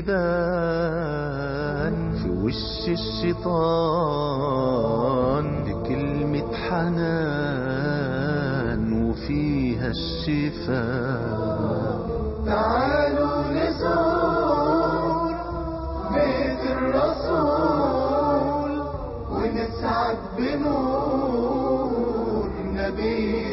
بيبان في وش الشيطان بكلمة حنان وفيها الشفاء تعالوا نزور بيت الرسول ونسعد بنور نبي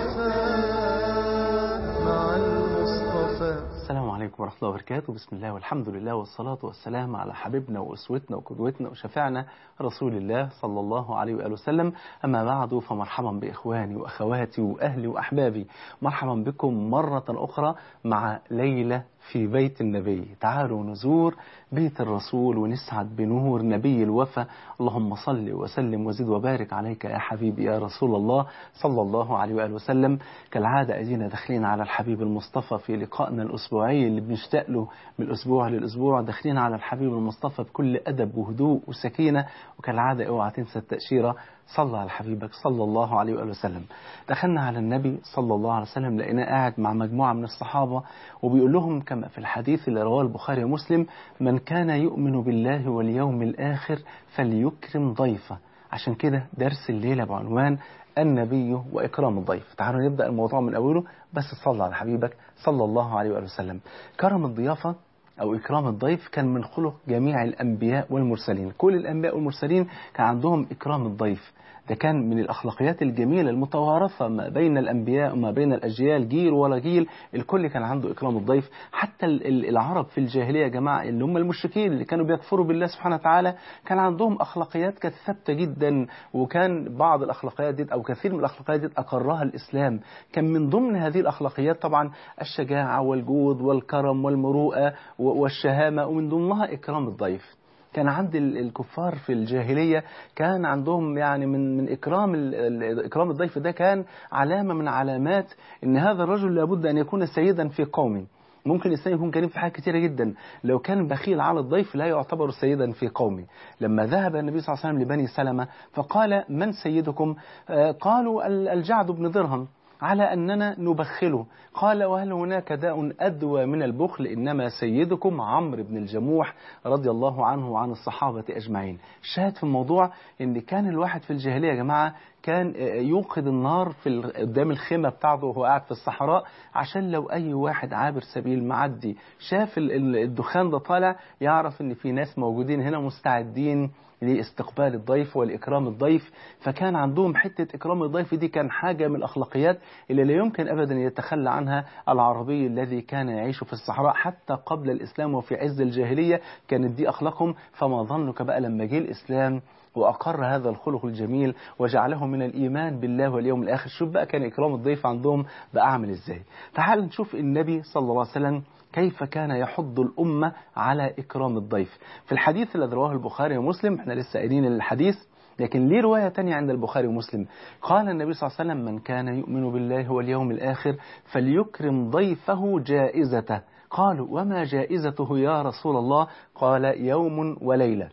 الوفاء مع المصطفى السلام عليكم ورحمة الله وبركاته بسم الله والحمد لله والصلاة والسلام على حبيبنا وأسوتنا وقدوتنا وشفيعنا رسول الله صلى الله عليه وآله وسلم أما بعد فمرحبا بإخواني وأخواتي وأهلي وأحبابي مرحبا بكم مرة أخرى مع ليلة في بيت النبي تعالوا نزور بيت الرسول ونسعد بنور نبي الوفا اللهم صل وسلم وزد وبارك عليك يا حبيبي يا رسول الله صلى الله عليه وآله وسلم كالعادة أدينا داخلين على الحبيب المصطفى في لقائنا الأسبوعي اللي بنشتاق له من الأسبوع للأسبوع داخلين على الحبيب المصطفى بكل أدب وهدوء وسكينة وكالعادة اوعى تنسى التأشيرة صلى على حبيبك صلى الله عليه وآله وسلم دخلنا على النبي صلى الله عليه وسلم لقيناه قاعد مع مجموعة من الصحابة وبيقول لهم كما في الحديث اللي رواه البخاري ومسلم من كان يؤمن بالله واليوم الآخر فليكرم ضيفه عشان كده درس الليلة بعنوان النبي وإكرام الضيف تعالوا نبدأ الموضوع من أوله بس صلى على حبيبك صلى الله عليه وآله وسلم كرم الضيافة أو إكرام الضيف كان من خلق جميع الأنبياء والمرسلين كل الأنبياء والمرسلين كان عندهم إكرام الضيف ده كان من الأخلاقيات الجميلة المتوارثة ما بين الأنبياء وما بين الأجيال جيل ولا جيل الكل كان عنده إكرام الضيف حتى العرب في الجاهلية يا جماعة اللي هم المشركين اللي كانوا بيكفروا بالله سبحانه وتعالى كان عندهم أخلاقيات كانت ثابتة جدا وكان بعض الأخلاقيات دي أو كثير من الأخلاقيات دي أقرها الإسلام كان من ضمن هذه الأخلاقيات طبعا الشجاعة والجود والكرم والمروءة والشهامة ومن ضمنها إكرام الضيف كان عند الكفار في الجاهلية كان عندهم يعني من من إكرام إكرام الضيف ده كان علامة من علامات إن هذا الرجل لابد أن يكون سيدا في قومه ممكن الإنسان يكون كريم في حاجات كتيرة جدا لو كان بخيل على الضيف لا يعتبر سيدا في قومه لما ذهب النبي صلى الله عليه وسلم لبني سلمة فقال من سيدكم قالوا الجعد بن درهم على أننا نبخله قال وهل هناك داء أدوى من البخل إنما سيدكم عمرو بن الجموح رضي الله عنه وعن الصحابة أجمعين الشاهد في الموضوع إن كان الواحد في الجاهلية يا جماعة كان يوقد النار في قدام الخيمة بتاعته وهو قاعد في الصحراء عشان لو أي واحد عابر سبيل معدي شاف الدخان ده طالع يعرف إن في ناس موجودين هنا مستعدين لاستقبال الضيف والإكرام الضيف فكان عندهم حتة إكرام الضيف دي كان حاجة من الأخلاقيات اللي لا يمكن أبدا يتخلى عنها العربي الذي كان يعيش في الصحراء حتى قبل الإسلام وفي عز الجاهلية كانت دي أخلاقهم فما ظنك بقى لما جه الإسلام وأقر هذا الخلق الجميل وجعله من الإيمان بالله واليوم الآخر شوف بقى كان إكرام الضيف عندهم بقى عامل إزاي تعال نشوف النبي صلى الله عليه وسلم كيف كان يحض الأمة على إكرام الضيف في الحديث الذي رواه البخاري ومسلم احنا لسه قايلين الحديث لكن ليه رواية تانية عند البخاري ومسلم قال النبي صلى الله عليه وسلم من كان يؤمن بالله واليوم الآخر فليكرم ضيفه جائزته قالوا وما جائزته يا رسول الله قال يوم وليلة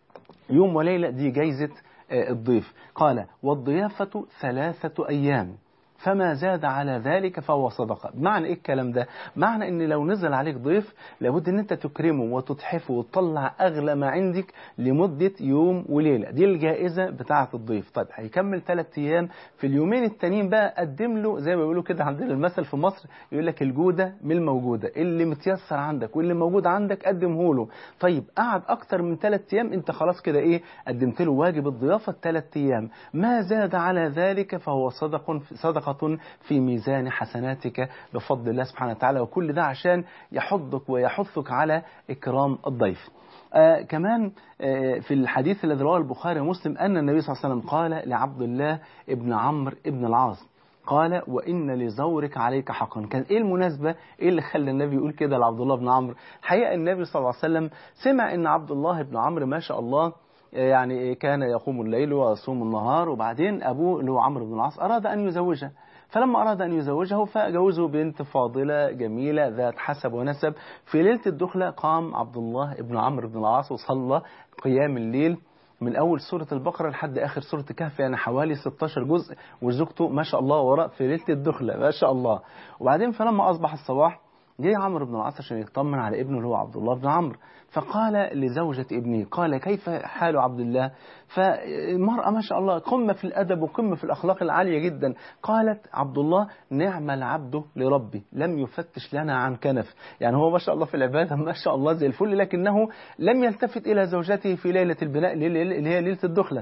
يوم وليلة دي جايزة الضيف قال والضيافة ثلاثة أيام فما زاد على ذلك فهو صدقة معنى إيه الكلام ده معنى إن لو نزل عليك ضيف لابد إن أنت تكرمه وتتحفه وتطلع أغلى ما عندك لمدة يوم وليلة دي الجائزة بتاعة الضيف طيب هيكمل ثلاث أيام في اليومين التانيين بقى قدم له زي ما بيقولوا كده عندنا المثل في مصر يقول لك الجودة من الموجودة اللي متيسر عندك واللي موجود عندك قدمه له طيب قعد أكتر من ثلاث أيام أنت خلاص كده إيه قدمت له واجب الضيافة ثلاث أيام ما زاد على ذلك فهو صدق صدقة في ميزان حسناتك بفضل الله سبحانه وتعالى وكل ده عشان يحضك ويحثك على إكرام الضيف آه كمان آه في الحديث الذي رواه البخاري ومسلم أن النبي صلى الله عليه وسلم قال لعبد الله ابن عمرو ابن العاص قال وإن لزورك عليك حقا كان إيه المناسبة إيه اللي خلى النبي يقول كده لعبد الله بن عمرو حقيقة النبي صلى الله عليه وسلم سمع أن عبد الله بن عمرو ما شاء الله يعني كان يقوم الليل ويصوم النهار وبعدين أبوه اللي هو عمرو بن العاص أراد أن يزوجه فلما أراد أن يزوجه فجوزه بنت فاضلة جميلة ذات حسب ونسب في ليلة الدخلة قام عبد الله بن عمرو بن العاص وصلى قيام الليل من أول سورة البقرة لحد آخر سورة الكهف يعني حوالي 16 جزء وزوجته ما شاء الله وراء في ليلة الدخلة ما شاء الله وبعدين فلما أصبح الصباح جه عمرو بن العاص عشان يطمن على ابنه اللي هو عبد الله بن عمرو فقال لزوجة ابنه قال كيف حال عبد الله فالمرأة ما شاء الله قمة في الأدب وقمة في الأخلاق العالية جدا قالت عبد الله نعم العبد لربي لم يفتش لنا عن كنف يعني هو ما شاء الله في العبادة ما شاء الله زي الفل لكنه لم يلتفت إلى زوجته في ليلة البناء اللي هي ليلة الدخلة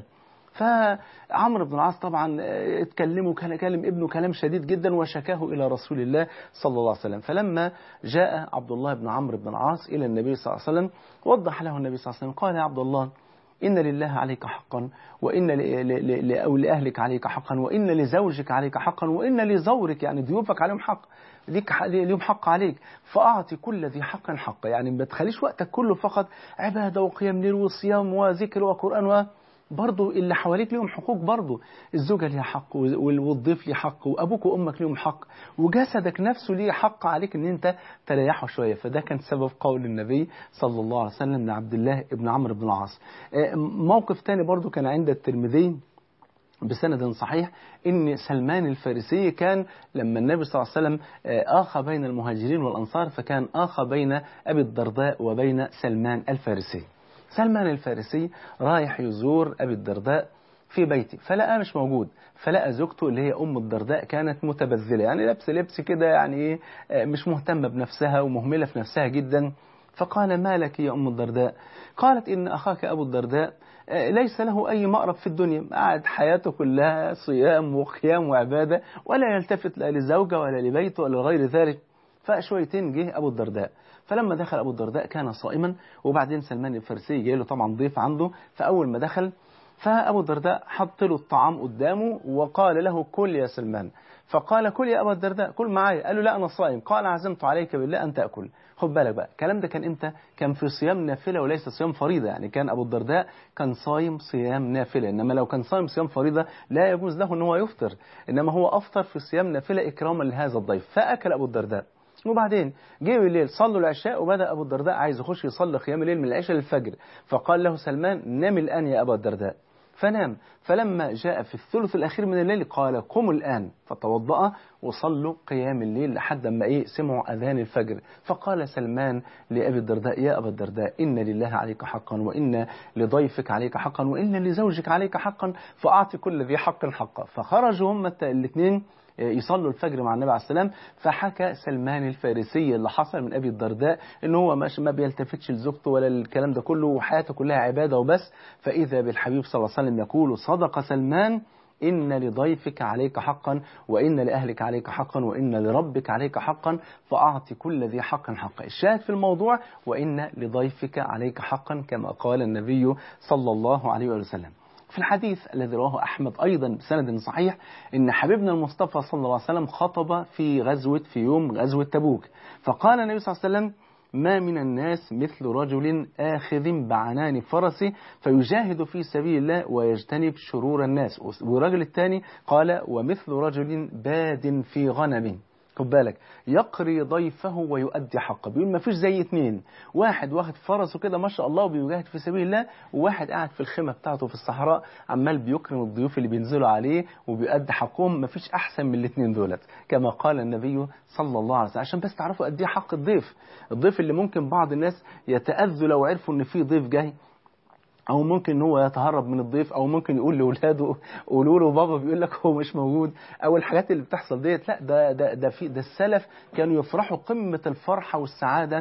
فعمرو بن العاص طبعا اتكلموا كلم ابنه كلام شديد جدا وشكاه إلى رسول الله صلى الله عليه وسلم فلما جاء عبد الله بن عمرو بن العاص إلى النبي صلى الله عليه وسلم وضح له النبي صلى الله عليه وسلم قال يا عبد الله إن لله عليك حقا وإن أو لأهلك عليك حقا وإن لزوجك عليك حقا وإن لزورك يعني ضيوفك عليهم حق ليك ليهم حق عليك فأعطي كل ذي حق حق يعني ما تخليش وقتك كله فقط عبادة وقيام ليل وصيام وذكر وقرآن و برضه اللي حواليك ليهم حقوق برضه الزوجة ليها حق والضيف ليه حق وأبوك وأمك ليهم حق وجسدك نفسه ليه حق عليك إن أنت تريحه شوية فده كان سبب قول النبي صلى الله عليه وسلم لعبد الله بن عمرو بن العاص موقف تاني برضه كان عند الترمذي بسند صحيح ان سلمان الفارسي كان لما النبي صلى الله عليه وسلم آخى بين المهاجرين والأنصار فكان آخى بين أبي الدرداء وبين سلمان الفارسي سلمان الفارسي رايح يزور أبي الدرداء في بيته فلقى مش موجود فلقى زوجته اللي هي أم الدرداء كانت متبذلة يعني لابسه لبس كده يعني ايه مش مهتمة بنفسها ومهملة في نفسها جدا فقال ما لك يا أم الدرداء قالت إن أخاك أبو الدرداء ليس له أي مأرب في الدنيا قاعد حياته كلها صيام وقيام وعبادة ولا يلتفت لا لزوجة ولا لبيته ولا غير ذلك فشويتين جه أبو الدرداء فلما دخل أبو الدرداء كان صائما وبعدين سلمان الفارسي جاي له طبعا ضيف عنده فأول ما دخل فأبو الدرداء حط له الطعام قدامه وقال له كل يا سلمان فقال كل يا أبو الدرداء كل معايا قال له لا أنا صائم قال عزمت عليك بالله أن تأكل خد بالك بقى الكلام ده كان امتى كان في صيام نافلة وليس صيام فريضة يعني كان أبو الدرداء كان صايم صيام نافلة إنما لو كان صايم صيام فريضة لا يجوز له أن هو يفطر إنما هو أفطر في صيام نافلة إكراما لهذا الضيف فأكل أبو الدرداء وبعدين جه بالليل صلوا العشاء وبدأ أبو الدرداء عايز يخش يصلي قيام الليل من العشاء للفجر فقال له سلمان نام الآن يا أبا الدرداء فنام فلما جاء في الثلث الأخير من الليل قال قم الآن فتوضأ وصلوا قيام الليل لحد ما إيه سمعوا أذان الفجر فقال سلمان لأبي الدرداء يا أبا الدرداء إن لله عليك حقا وإن لضيفك عليك حقا وإن لزوجك عليك حقا فأعطي كل ذي حق حقا فخرجوا هم الاثنين يصلوا الفجر مع النبي عليه السلام فحكى سلمان الفارسي اللي حصل من أبي الدرداء إن هو ماشي ما بيلتفتش لزوجته ولا الكلام ده كله وحياته كلها عبادة وبس فإذا بالحبيب صلى الله عليه وسلم يقول صدق سلمان إن لضيفك عليك حقا وإن لأهلك عليك حقا وإن لربك عليك حقا فأعطي كل ذي حق حقا الشاهد في الموضوع وإن لضيفك عليك حقا كما قال النبي صلى الله عليه وسلم في الحديث الذي رواه أحمد أيضا بسند صحيح إن حبيبنا المصطفى صلى الله عليه وسلم خطب في غزوة في يوم غزوة تبوك فقال النبي صلى الله عليه وسلم ما من الناس مثل رجل آخذ بعنان فرسه فيجاهد في سبيل الله ويجتنب شرور الناس والرجل الثاني قال ومثل رجل باد في غنم خد بالك يقري ضيفه ويؤدي حقه بيقول ما فيش زي اتنين واحد واخد فرسه كده ما شاء الله وبيجاهد في سبيل الله وواحد قاعد في الخيمه بتاعته في الصحراء عمال بيكرم الضيوف اللي بينزلوا عليه وبيؤدي حقهم ما فيش احسن من الاثنين دولت كما قال النبي صلى الله عليه وسلم عشان بس تعرفوا قد ايه حق الضيف الضيف اللي ممكن بعض الناس يتاذوا لو عرفوا ان في ضيف جاي او ممكن ان هو يتهرب من الضيف او ممكن يقول لاولاده قولوا له بابا بيقول لك هو مش موجود او الحاجات اللي بتحصل ديت لا ده ده ده في ده السلف كانوا يفرحوا قمه الفرحه والسعاده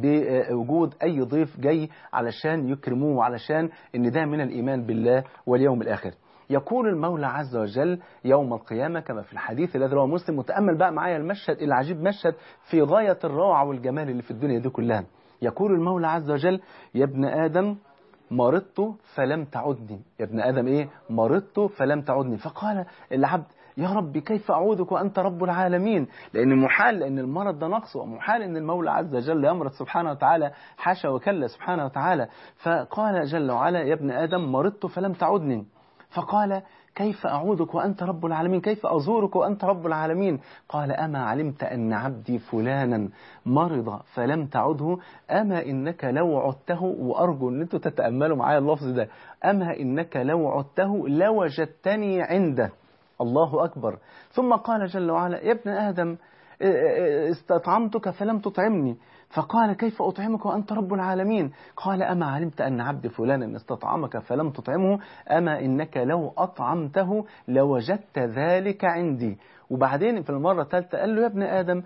بوجود اي ضيف جاي علشان يكرموه وعلشان ان ده من الايمان بالله واليوم الاخر يقول المولى عز وجل يوم القيامة كما في الحديث الذي رواه مسلم متأمل بقى معايا المشهد العجيب مشهد في غاية الروعة والجمال اللي في الدنيا دي كلها يقول المولى عز وجل يا ابن آدم مرضت فلم تعدني يا ابن آدم إيه مرضت فلم تعدني فقال العبد يا ربي كيف أعودك وأنت رب العالمين لأن محال لأن المرض ده نقص ومحال أن المولى عز وجل يمرض سبحانه وتعالى حاشا وكلا سبحانه وتعالى فقال جل وعلا يا ابن آدم مرضت فلم تعدني فقال كيف أعودك وأنت رب العالمين كيف أزورك وأنت رب العالمين قال أما علمت أن عبدي فلانا مرض فلم تعده أما إنك لو عدته وأرجو أن أنتم تتأملوا معايا اللفظ ده أما إنك لو عدته لوجدتني عنده الله أكبر ثم قال جل وعلا يا ابن آدم استطعمتك فلم تطعمني فقال كيف أطعمك وأنت رب العالمين قال أما علمت أن عبد فلانا استطعمك فلم تطعمه أما إنك لو أطعمته لوجدت ذلك عندي وبعدين في المرة الثالثة قال له يا ابن آدم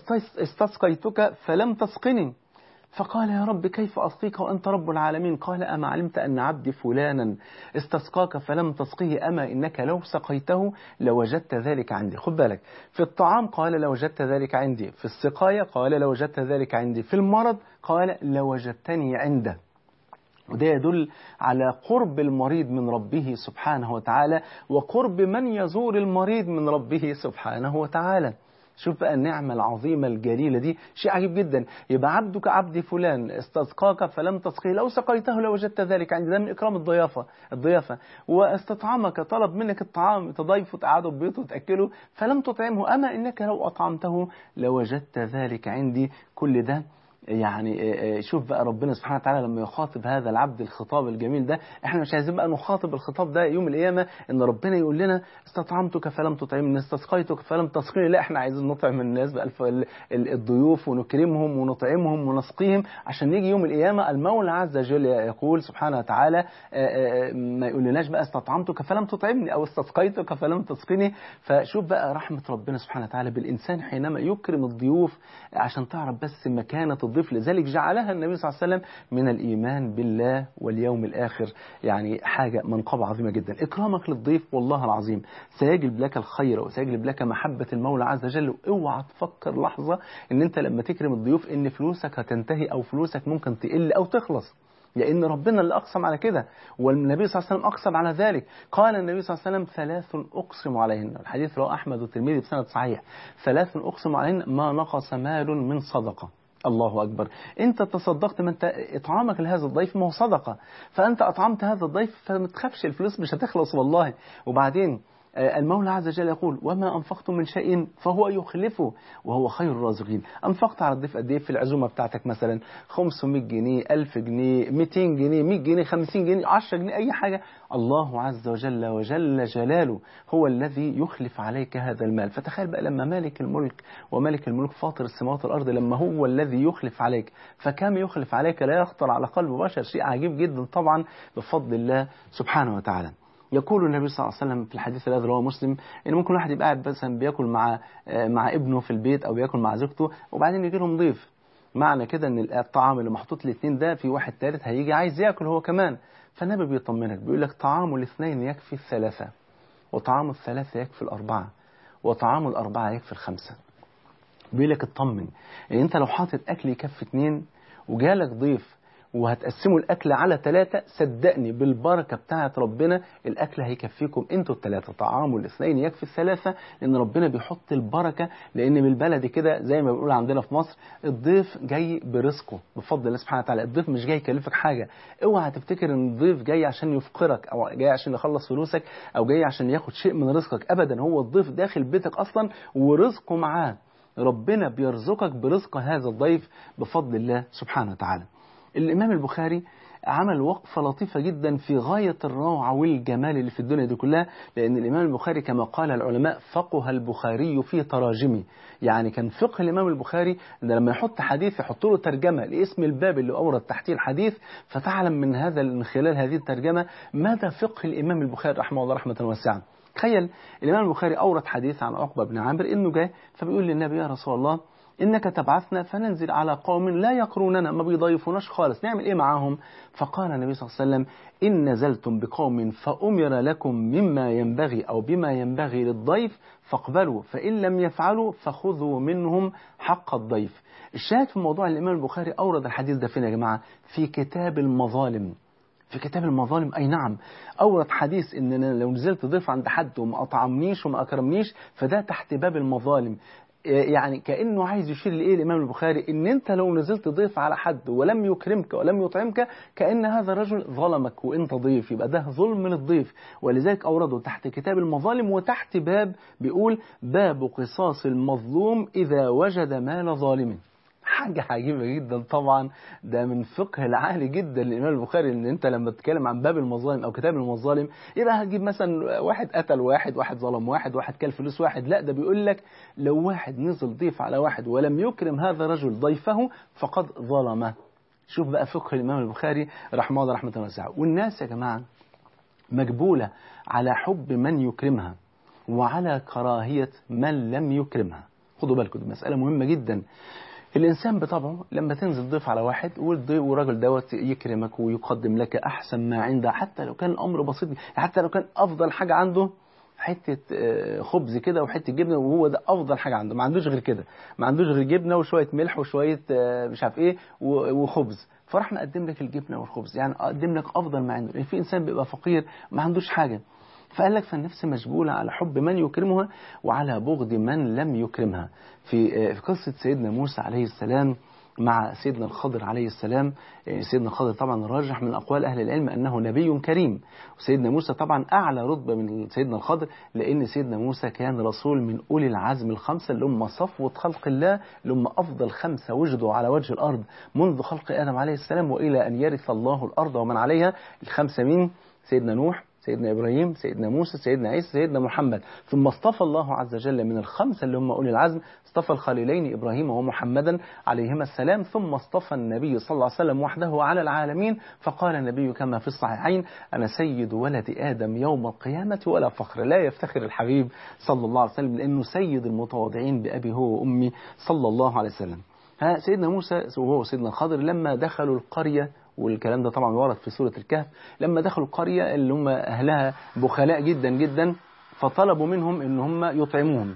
استسقيتك فلم تسقني فقال يا رب كيف أسقيك وأنت رب العالمين قال أما علمت أن عبدي فلانا استسقاك فلم تسقيه أما إنك لو سقيته لوجدت ذلك عندي خد بالك في الطعام قال لوجدت ذلك عندي في السقاية قال لوجدت ذلك عندي في المرض قال لوجدتني عنده وده يدل على قرب المريض من ربه سبحانه وتعالى وقرب من يزور المريض من ربه سبحانه وتعالى شوف بقى النعمة العظيمة الجليلة دي شيء عجيب جدا يبقى عبدك عبد فلان استسقاك فلم تسقيه لو سقيته لوجدت ذلك عندي ده من إكرام الضيافة الضيافة واستطعمك طلب منك الطعام تضيفه تقعده في بيته وتأكله فلم تطعمه أما إنك لو أطعمته لوجدت ذلك عندي كل ده يعني شوف بقى ربنا سبحانه وتعالى لما يخاطب هذا العبد الخطاب الجميل ده احنا مش عايزين بقى نخاطب الخطاب ده يوم القيامة ان ربنا يقول لنا استطعمتك فلم تطعمني استسقيتك فلم تسقيني لا احنا عايزين نطعم الناس بقى الضيوف ونكرمهم ونطعمهم ونسقيهم عشان نيجي يوم القيامة المولى عز وجل يقول سبحانه وتعالى ما يقولناش بقى استطعمتك فلم تطعمني او استسقيتك فلم تسقني فشوف بقى رحمة ربنا سبحانه وتعالى بالإنسان حينما يكرم الضيوف عشان تعرف بس مكانة الضيف لذلك جعلها النبي صلى الله عليه وسلم من الإيمان بالله واليوم الآخر يعني حاجة منقبة عظيمة جدا إكرامك للضيف والله العظيم سيجلب لك الخير وسيجلب لك محبة المولى عز وجل اوعى تفكر لحظة ان انت لما تكرم الضيوف ان فلوسك هتنتهي او فلوسك ممكن تقل او تخلص لأن ربنا اللي أقسم على كده والنبي صلى الله عليه وسلم أقسم على ذلك قال النبي صلى الله عليه وسلم ثلاث أقسم عليهن الحديث رواه أحمد والترمذي بسند صحيح ثلاث أقسم عليهن ما نقص مال من صدقة الله أكبر أنت تصدقت ما أنت إطعامك لهذا الضيف ما هو صدقة فأنت أطعمت هذا الضيف فما تخافش الفلوس مش هتخلص والله وبعدين المولى عز وجل يقول وما أنفقتم من شيء فهو يخلفه وهو خير الرازقين أنفقت على الضيف قد إيه في العزومة بتاعتك مثلا 500 جنيه 1000 جنيه 200 جنيه 100 جنيه 50 جنيه 10 جنيه أي حاجة الله عز وجل وجل جلاله هو الذي يخلف عليك هذا المال فتخيل بقى لما مالك الملك وملك الملك فاطر السماوات والأرض لما هو الذي يخلف عليك فكم يخلف عليك لا يخطر على قلب بشر شيء عجيب جدا طبعا بفضل الله سبحانه وتعالى يقول النبي صلى الله عليه وسلم في الحديث الذي رواه مسلم ان ممكن واحد يبقى قاعد مثلا بياكل مع مع ابنه في البيت او بياكل مع زوجته وبعدين يجي لهم ضيف معنى كده ان الطعام اللي محطوط الاثنين ده في واحد ثالث هيجي عايز ياكل هو كمان فالنبي بيطمنك بيقول لك طعام الاثنين يكفي الثلاثه وطعام الثلاثه يكفي الاربعه وطعام الاربعه يكفي الخمسه بيقول لك اطمن ان انت لو حاطط اكل يكفي اثنين وجالك ضيف وهتقسموا الأكل على ثلاثة صدقني بالبركة بتاعة ربنا الأكل هيكفيكم انتوا الثلاثة طعام الاثنين يكفي الثلاثة لأن ربنا بيحط البركة لأن بالبلدي كده زي ما بنقول عندنا في مصر الضيف جاي برزقه بفضل الله سبحانه وتعالى الضيف مش جاي يكلفك حاجة اوعى تفتكر ان الضيف جاي عشان يفقرك أو جاي عشان يخلص فلوسك أو جاي عشان ياخد شيء من رزقك أبدا هو الضيف داخل بيتك أصلا ورزقه معاه ربنا بيرزقك برزق هذا الضيف بفضل الله سبحانه وتعالى الإمام البخاري عمل وقفة لطيفة جدا في غاية الروعة والجمال اللي في الدنيا دي كلها لأن الإمام البخاري كما قال العلماء فقه البخاري في تراجمه يعني كان فقه الإمام البخاري إن لما يحط حديث يحط له ترجمة لاسم الباب اللي أورد تحتيه الحديث فتعلم من هذا من خلال هذه الترجمة مدى فقه الإمام البخاري رحمه الله رحمة واسعة تخيل الإمام البخاري أورد حديث عن عقبة بن عامر إنه جاء فبيقول للنبي يا رسول الله إنك تبعثنا فننزل على قوم لا يقروننا ما بيضيفوناش خالص نعمل إيه معاهم فقال النبي صلى الله عليه وسلم إن نزلتم بقوم فأمر لكم مما ينبغي أو بما ينبغي للضيف فاقبلوا فإن لم يفعلوا فخذوا منهم حق الضيف الشاهد في موضوع الإمام البخاري أورد الحديث ده فين يا جماعة في كتاب المظالم في كتاب المظالم أي نعم أورد حديث إن أنا لو نزلت ضيف عند حد وما أطعمنيش وما أكرمنيش فده تحت باب المظالم يعني كأنه عايز يشير لإيه الإمام البخاري إن أنت لو نزلت ضيف على حد ولم يكرمك ولم يطعمك كأن هذا الرجل ظلمك وأنت ضيف يبقى ده ظلم من الضيف ولذلك أورده تحت كتاب المظالم وتحت باب بيقول باب قصاص المظلوم إذا وجد مال ظالم حاجة عجيبة جدا طبعا ده من فقه العالي جدا للإمام البخاري إن أنت لما تتكلم عن باب المظالم أو كتاب المظالم يبقى هتجيب مثلا واحد قتل واحد واحد ظلم واحد واحد كل فلوس واحد لا ده بيقول لك لو واحد نزل ضيف على واحد ولم يكرم هذا الرجل ضيفه فقد ظلمه شوف بقى فقه الإمام البخاري رحمه الله رحمة واسعة والناس يا جماعة مجبولة على حب من يكرمها وعلى كراهية من لم يكرمها خدوا بالكم دي مسألة مهمة جدا الإنسان بطبعه لما تنزل ضيف على واحد والضيف والراجل دوت يكرمك ويقدم لك أحسن ما عنده حتى لو كان الأمر بسيط حتى لو كان أفضل حاجة عنده حتة آه، خبز كده وحتة جبنة وهو ده أفضل حاجة عنده ما عندوش غير كده ما عندوش غير جبنة وشوية ملح وشوية آه، مش عارف إيه و- وخبز فراح مقدم لك الجبنة والخبز يعني أقدم لك أفضل ما عنده لأن في إنسان بيبقى فقير ما عندوش حاجة فقال لك فالنفس مشغولة على حب من يكرمها وعلى بغض من لم يكرمها في آه، في قصة سيدنا موسى عليه السلام مع سيدنا الخضر عليه السلام آه، سيدنا الخضر طبعا راجح من أقوال أهل العلم أنه نبي كريم وسيدنا موسى طبعا أعلى رتبة من سيدنا الخضر لأن سيدنا موسى كان رسول من أولي العزم الخمسة اللي هم صفوة خلق الله اللي هم أفضل خمسة وجدوا على وجه الأرض منذ خلق آدم عليه السلام وإلى أن يرث الله الأرض ومن عليها الخمسة مين سيدنا نوح سيدنا إبراهيم سيدنا موسى سيدنا عيسى سيدنا محمد ثم اصطفى الله عز وجل من الخمسة اللي هم أولي العزم اصطفى الخليلين إبراهيم ومحمدا عليهما السلام ثم اصطفى النبي صلى الله عليه وسلم وحده على العالمين فقال النبي كما في الصحيحين أنا سيد ولد آدم يوم القيامة ولا فخر لا يفتخر الحبيب صلى الله عليه وسلم لأنه سيد المتواضعين بأبي هو وأمي صلى الله عليه وسلم ها سيدنا موسى وهو وسيدنا الخضر لما دخلوا القرية والكلام ده طبعا ورد في سورة الكهف لما دخلوا القرية اللي هم أهلها بخلاء جدا جدا فطلبوا منهم ان هم يطعموهم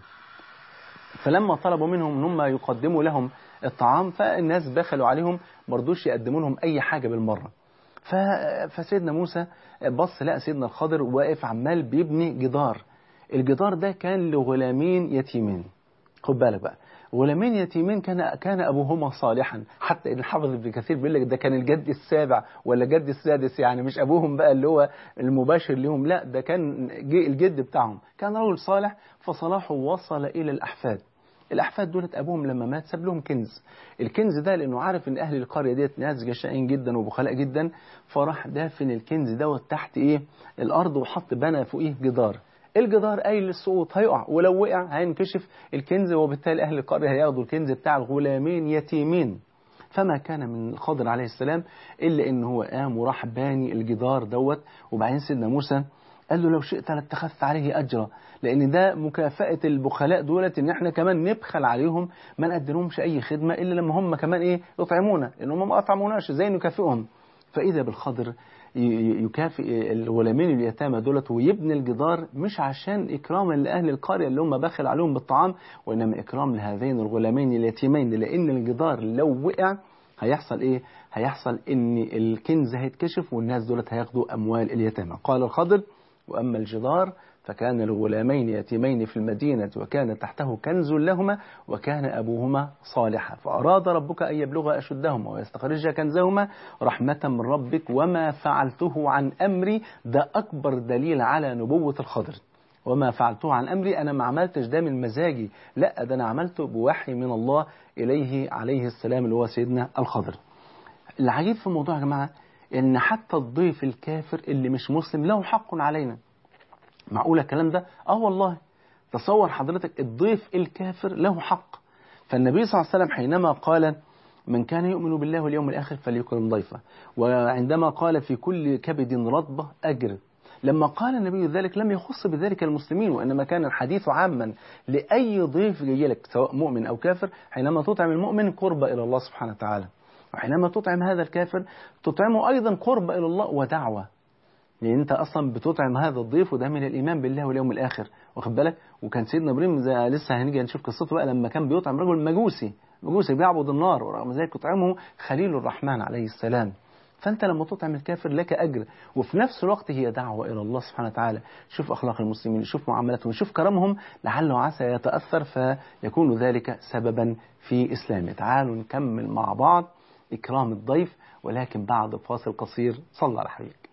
فلما طلبوا منهم ان هم يقدموا لهم الطعام فالناس بخلوا عليهم مرضوش يقدموا لهم اي حاجة بالمرة ف... فسيدنا موسى بص لقى سيدنا الخضر واقف عمال بيبني جدار الجدار ده كان لغلامين يتيمين خد بالك بقى غلامين يتيمين كان كان ابوهما صالحا حتى ان الحافظ ابن كثير بيقول لك ده كان الجد السابع ولا الجد السادس يعني مش ابوهم بقى اللي هو المباشر لهم لا ده كان جي- الجد بتاعهم كان رجل صالح فصلاحه وصل الى الاحفاد الاحفاد دولت ابوهم لما مات ساب لهم كنز الكنز ده لانه عارف ان اهل القريه ديت ناس جشعين جدا وبخلاء جدا فراح دافن الكنز دوت تحت ايه الارض وحط بنى فوقيه جدار الجدار قايل للسقوط هيقع ولو وقع هينكشف الكنز وبالتالي اهل القريه هياخدوا الكنز بتاع الغلامين يتيمين فما كان من الخضر عليه السلام الا ان هو قام وراح باني الجدار دوت وبعدين سيدنا موسى قال له لو شئت لاتخذت عليه اجرا لان ده مكافاه البخلاء دولت ان احنا كمان نبخل عليهم ما نقدمهمش اي خدمه الا لما هم كمان ايه يطعمونا لان هم ما اطعموناش ازاي نكافئهم فاذا بالخضر ي- ي- يكافئ الغلامين اليتامى دولت ويبني الجدار مش عشان اكراما لاهل القريه اللي هم بخل عليهم بالطعام وانما اكرام لهذين الغلامين اليتيمين لان الجدار لو وقع هيحصل ايه هيحصل ان الكنز هيتكشف والناس دولت هياخدوا اموال اليتامى قال الخضر واما الجدار فكان لغلامين يتيمين في المدينة وكان تحته كنز لهما وكان أبوهما صالحا فأراد ربك أن يبلغ أشدهما ويستخرج كنزهما رحمة من ربك وما فعلته عن أمري ده أكبر دليل على نبوة الخضر وما فعلته عن أمري أنا ما عملتش ده من مزاجي لا ده أنا عملته بوحي من الله إليه عليه السلام اللي هو سيدنا الخضر العجيب في الموضوع يا جماعة إن حتى الضيف الكافر اللي مش مسلم له حق علينا معقولة الكلام ده؟ اه والله تصور حضرتك الضيف الكافر له حق فالنبي صلى الله عليه وسلم حينما قال من كان يؤمن بالله واليوم الآخر فليكرم ضيفه وعندما قال في كل كبد رطبة أجر لما قال النبي ذلك لم يخص بذلك المسلمين وإنما كان الحديث عاما لأي ضيف جاي لك سواء مؤمن أو كافر حينما تطعم المؤمن قرب إلى الله سبحانه وتعالى وحينما تطعم هذا الكافر تطعمه أيضا قرب إلى الله ودعوة لان انت اصلا بتطعم هذا الضيف وده من الايمان بالله واليوم الاخر واخد بالك وكان سيدنا ابراهيم زي لسه هنيجي نشوف قصته بقى لما كان بيطعم رجل مجوسي مجوسي بيعبد النار ورغم ذلك يطعمه خليل الرحمن عليه السلام فانت لما تطعم الكافر لك اجر وفي نفس الوقت هي دعوه الى الله سبحانه وتعالى شوف اخلاق المسلمين شوف معاملتهم شوف كرمهم لعله عسى يتاثر فيكون ذلك سببا في اسلامه تعالوا نكمل مع بعض اكرام الضيف ولكن بعد فاصل قصير صلى على حبيبك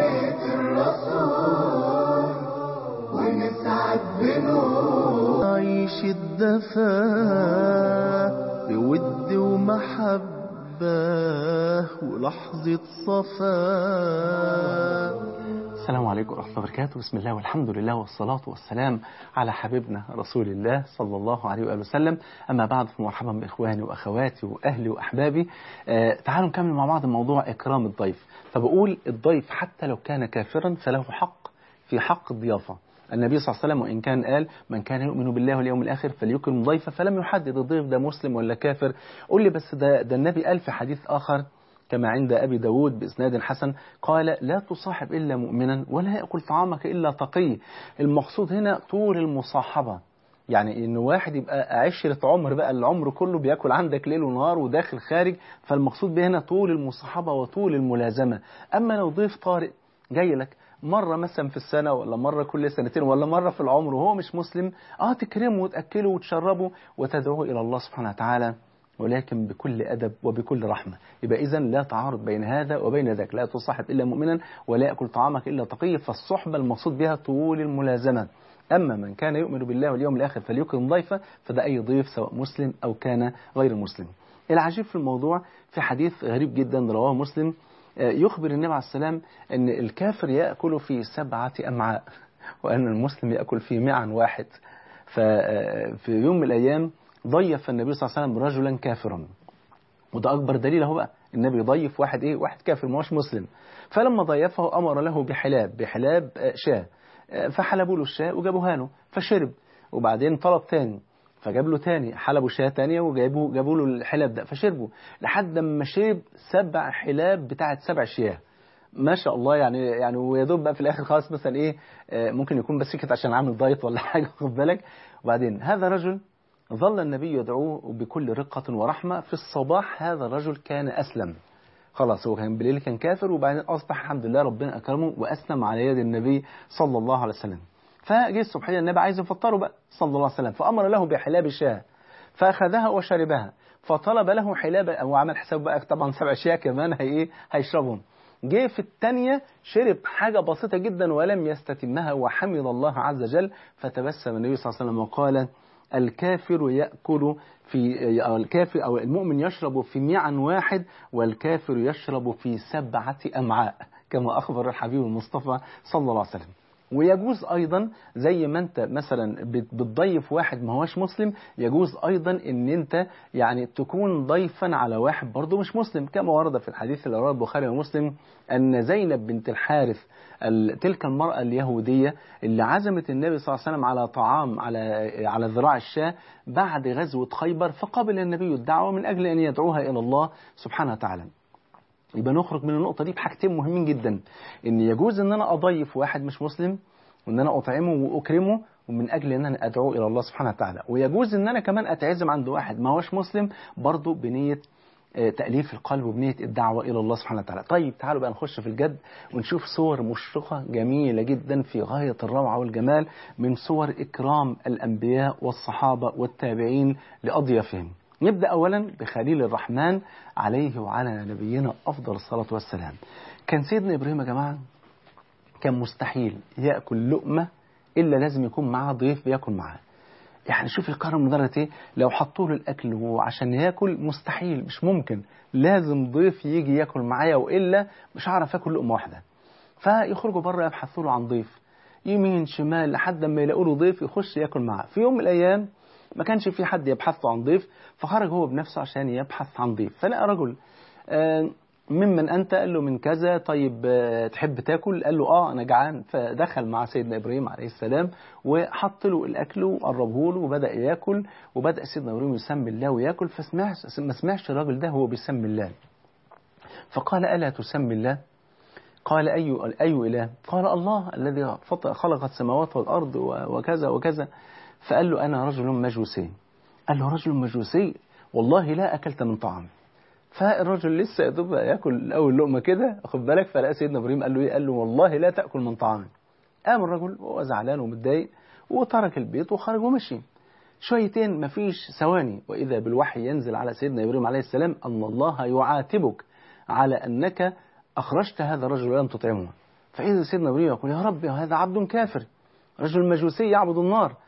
بيت الرسول ونسعد بنور نعيش الدفا بود ومحبة ولحظة صفا السلام عليكم ورحمة الله وبركاته بسم الله والحمد لله والصلاة والسلام على حبيبنا رسول الله صلى الله عليه وآله وسلم أما بعد فمرحبا بإخواني وأخواتي وأهلي وأحبابي آه تعالوا نكمل مع بعض موضوع إكرام الضيف فبقول الضيف حتى لو كان كافرا فله حق في حق الضيافة النبي صلى الله عليه وسلم وإن كان قال من كان يؤمن بالله واليوم الآخر فليكرم ضيفه فلم يحدد الضيف ده مسلم ولا كافر قول لي بس ده, ده النبي قال في حديث آخر كما عند أبي داود بإسناد حسن قال لا تصاحب إلا مؤمنا ولا يأكل طعامك إلا تقي المقصود هنا طول المصاحبة يعني ان واحد يبقى عشرة عمر بقى العمر كله بياكل عندك ليل ونهار وداخل خارج فالمقصود بهنا طول المصاحبة وطول الملازمة أما لو ضيف طارئ جاي لك مرة مثلا في السنة ولا مرة كل سنتين ولا مرة في العمر وهو مش مسلم اه تكرمه وتأكله وتشربه وتدعوه إلى الله سبحانه وتعالى ولكن بكل أدب وبكل رحمة يبقى إذا لا تعارض بين هذا وبين ذاك لا تصاحب إلا مؤمنا ولا يأكل طعامك إلا تقي فالصحبة المقصود بها طول الملازمة أما من كان يؤمن بالله واليوم الآخر فليكرم ضيفه فده أي ضيف سواء مسلم أو كان غير مسلم العجيب في الموضوع في حديث غريب جدا رواه مسلم يخبر النبي عليه السلام أن الكافر يأكل في سبعة أمعاء وأن المسلم يأكل في معا واحد ففي يوم من الأيام ضيف النبي صلى الله عليه وسلم رجلا كافرا وده أكبر دليل اهو بقى النبي يضيف واحد إيه واحد كافر ما هوش مسلم فلما ضيفه أمر له بحلاب بحلاب شاة فحلبوا له الشاة وجابوها له فشرب وبعدين طلب تاني فجاب له تاني حلبوا شاة تانية وجابوا جابوا له الحلاب ده فشربوا لحد ما شرب سبع حلاب بتاعت سبع شياه ما شاء الله يعني يعني ويا دوب بقى في الاخر خلاص مثلا ايه ممكن يكون بس سكت عشان عامل دايت ولا حاجه خد بالك وبعدين هذا رجل ظل النبي يدعوه بكل رقة ورحمة في الصباح هذا الرجل كان أسلم خلاص هو كان بالليل كان كافر وبعدين أصبح الحمد لله ربنا أكرمه وأسلم على يد النبي صلى الله عليه وسلم فجه الصبحية النبي عايز يفطره بقى صلى الله عليه وسلم فأمر له بحلاب شاة فأخذها وشربها فطلب له حلاب أو عمل حساب بقى طبعا سبع أشياء كمان هي إيه هيشربهم جه في الثانية شرب حاجة بسيطة جدا ولم يستتمها وحمد الله عز وجل فتبسم النبي صلى الله عليه وسلم وقال الكافر يأكل في أو الكافر أو المؤمن يشرب في معا واحد والكافر يشرب في سبعة أمعاء كما أخبر الحبيب المصطفى صلى الله عليه وسلم ويجوز أيضا زي ما أنت مثلا بتضيف واحد ما هوش مسلم يجوز أيضا أن أنت يعني تكون ضيفا على واحد برضه مش مسلم كما ورد في الحديث اللي رواه البخاري ومسلم أن زينب بنت الحارث تلك المرأة اليهودية اللي عزمت النبي صلى الله عليه وسلم على طعام على على ذراع الشاة بعد غزوة خيبر فقبل النبي الدعوة من أجل أن يدعوها إلى الله سبحانه وتعالى يبقى نخرج من النقطة دي بحاجتين مهمين جدا ان يجوز ان انا اضيف واحد مش مسلم وان انا اطعمه واكرمه ومن اجل ان انا ادعوه الى الله سبحانه وتعالى ويجوز ان انا كمان اتعزم عند واحد ما هوش مسلم برضه بنية تأليف القلب وبنية الدعوة إلى الله سبحانه وتعالى طيب تعالوا بقى نخش في الجد ونشوف صور مشرقة جميلة جدا في غاية الروعة والجمال من صور إكرام الأنبياء والصحابة والتابعين لأضيافهم نبدأ أولا بخليل الرحمن عليه وعلى نبينا أفضل الصلاة والسلام كان سيدنا إبراهيم يا جماعة كان مستحيل يأكل لقمة إلا لازم يكون معاه ضيف بياكل معاه يعني شوف الكرم لدرجة ايه لو حطوا له الاكل وعشان ياكل مستحيل مش ممكن لازم ضيف يجي ياكل معايا والا مش هعرف اكل لقمه واحده فيخرجوا بره يبحثوا له عن ضيف يمين شمال لحد ما يلاقوا له ضيف يخش ياكل معاه في يوم من الايام ما كانش في حد يبحث عن ضيف فخرج هو بنفسه عشان يبحث عن ضيف فلقى رجل آه ممن أنت قال له من كذا طيب آه تحب تاكل قال له آه أنا جعان فدخل مع سيدنا إبراهيم عليه السلام وحط له الأكل وقربه له وبدأ ياكل وبدأ سيدنا إبراهيم يسمي الله وياكل فسمعش ما سمعش الراجل ده هو بيسمي الله فقال ألا تسمي الله قال أي أي إله قال الله الذي خلق السماوات والأرض وكذا وكذا فقال له أنا رجل مجوسي قال له رجل مجوسي والله لا أكلت من طعام فالرجل لسه يدوب ياكل اول لقمه كده خد بالك فلقى سيدنا ابراهيم قال له ايه قال له والله لا تاكل من طعامي قام الرجل وهو زعلان ومتضايق وترك البيت وخرج ومشي شويتين مفيش ثواني واذا بالوحي ينزل على سيدنا ابراهيم عليه السلام ان الله يعاتبك على انك اخرجت هذا الرجل ولم تطعمه فاذا سيدنا ابراهيم يقول يا رب هذا عبد كافر رجل مجوسي يعبد النار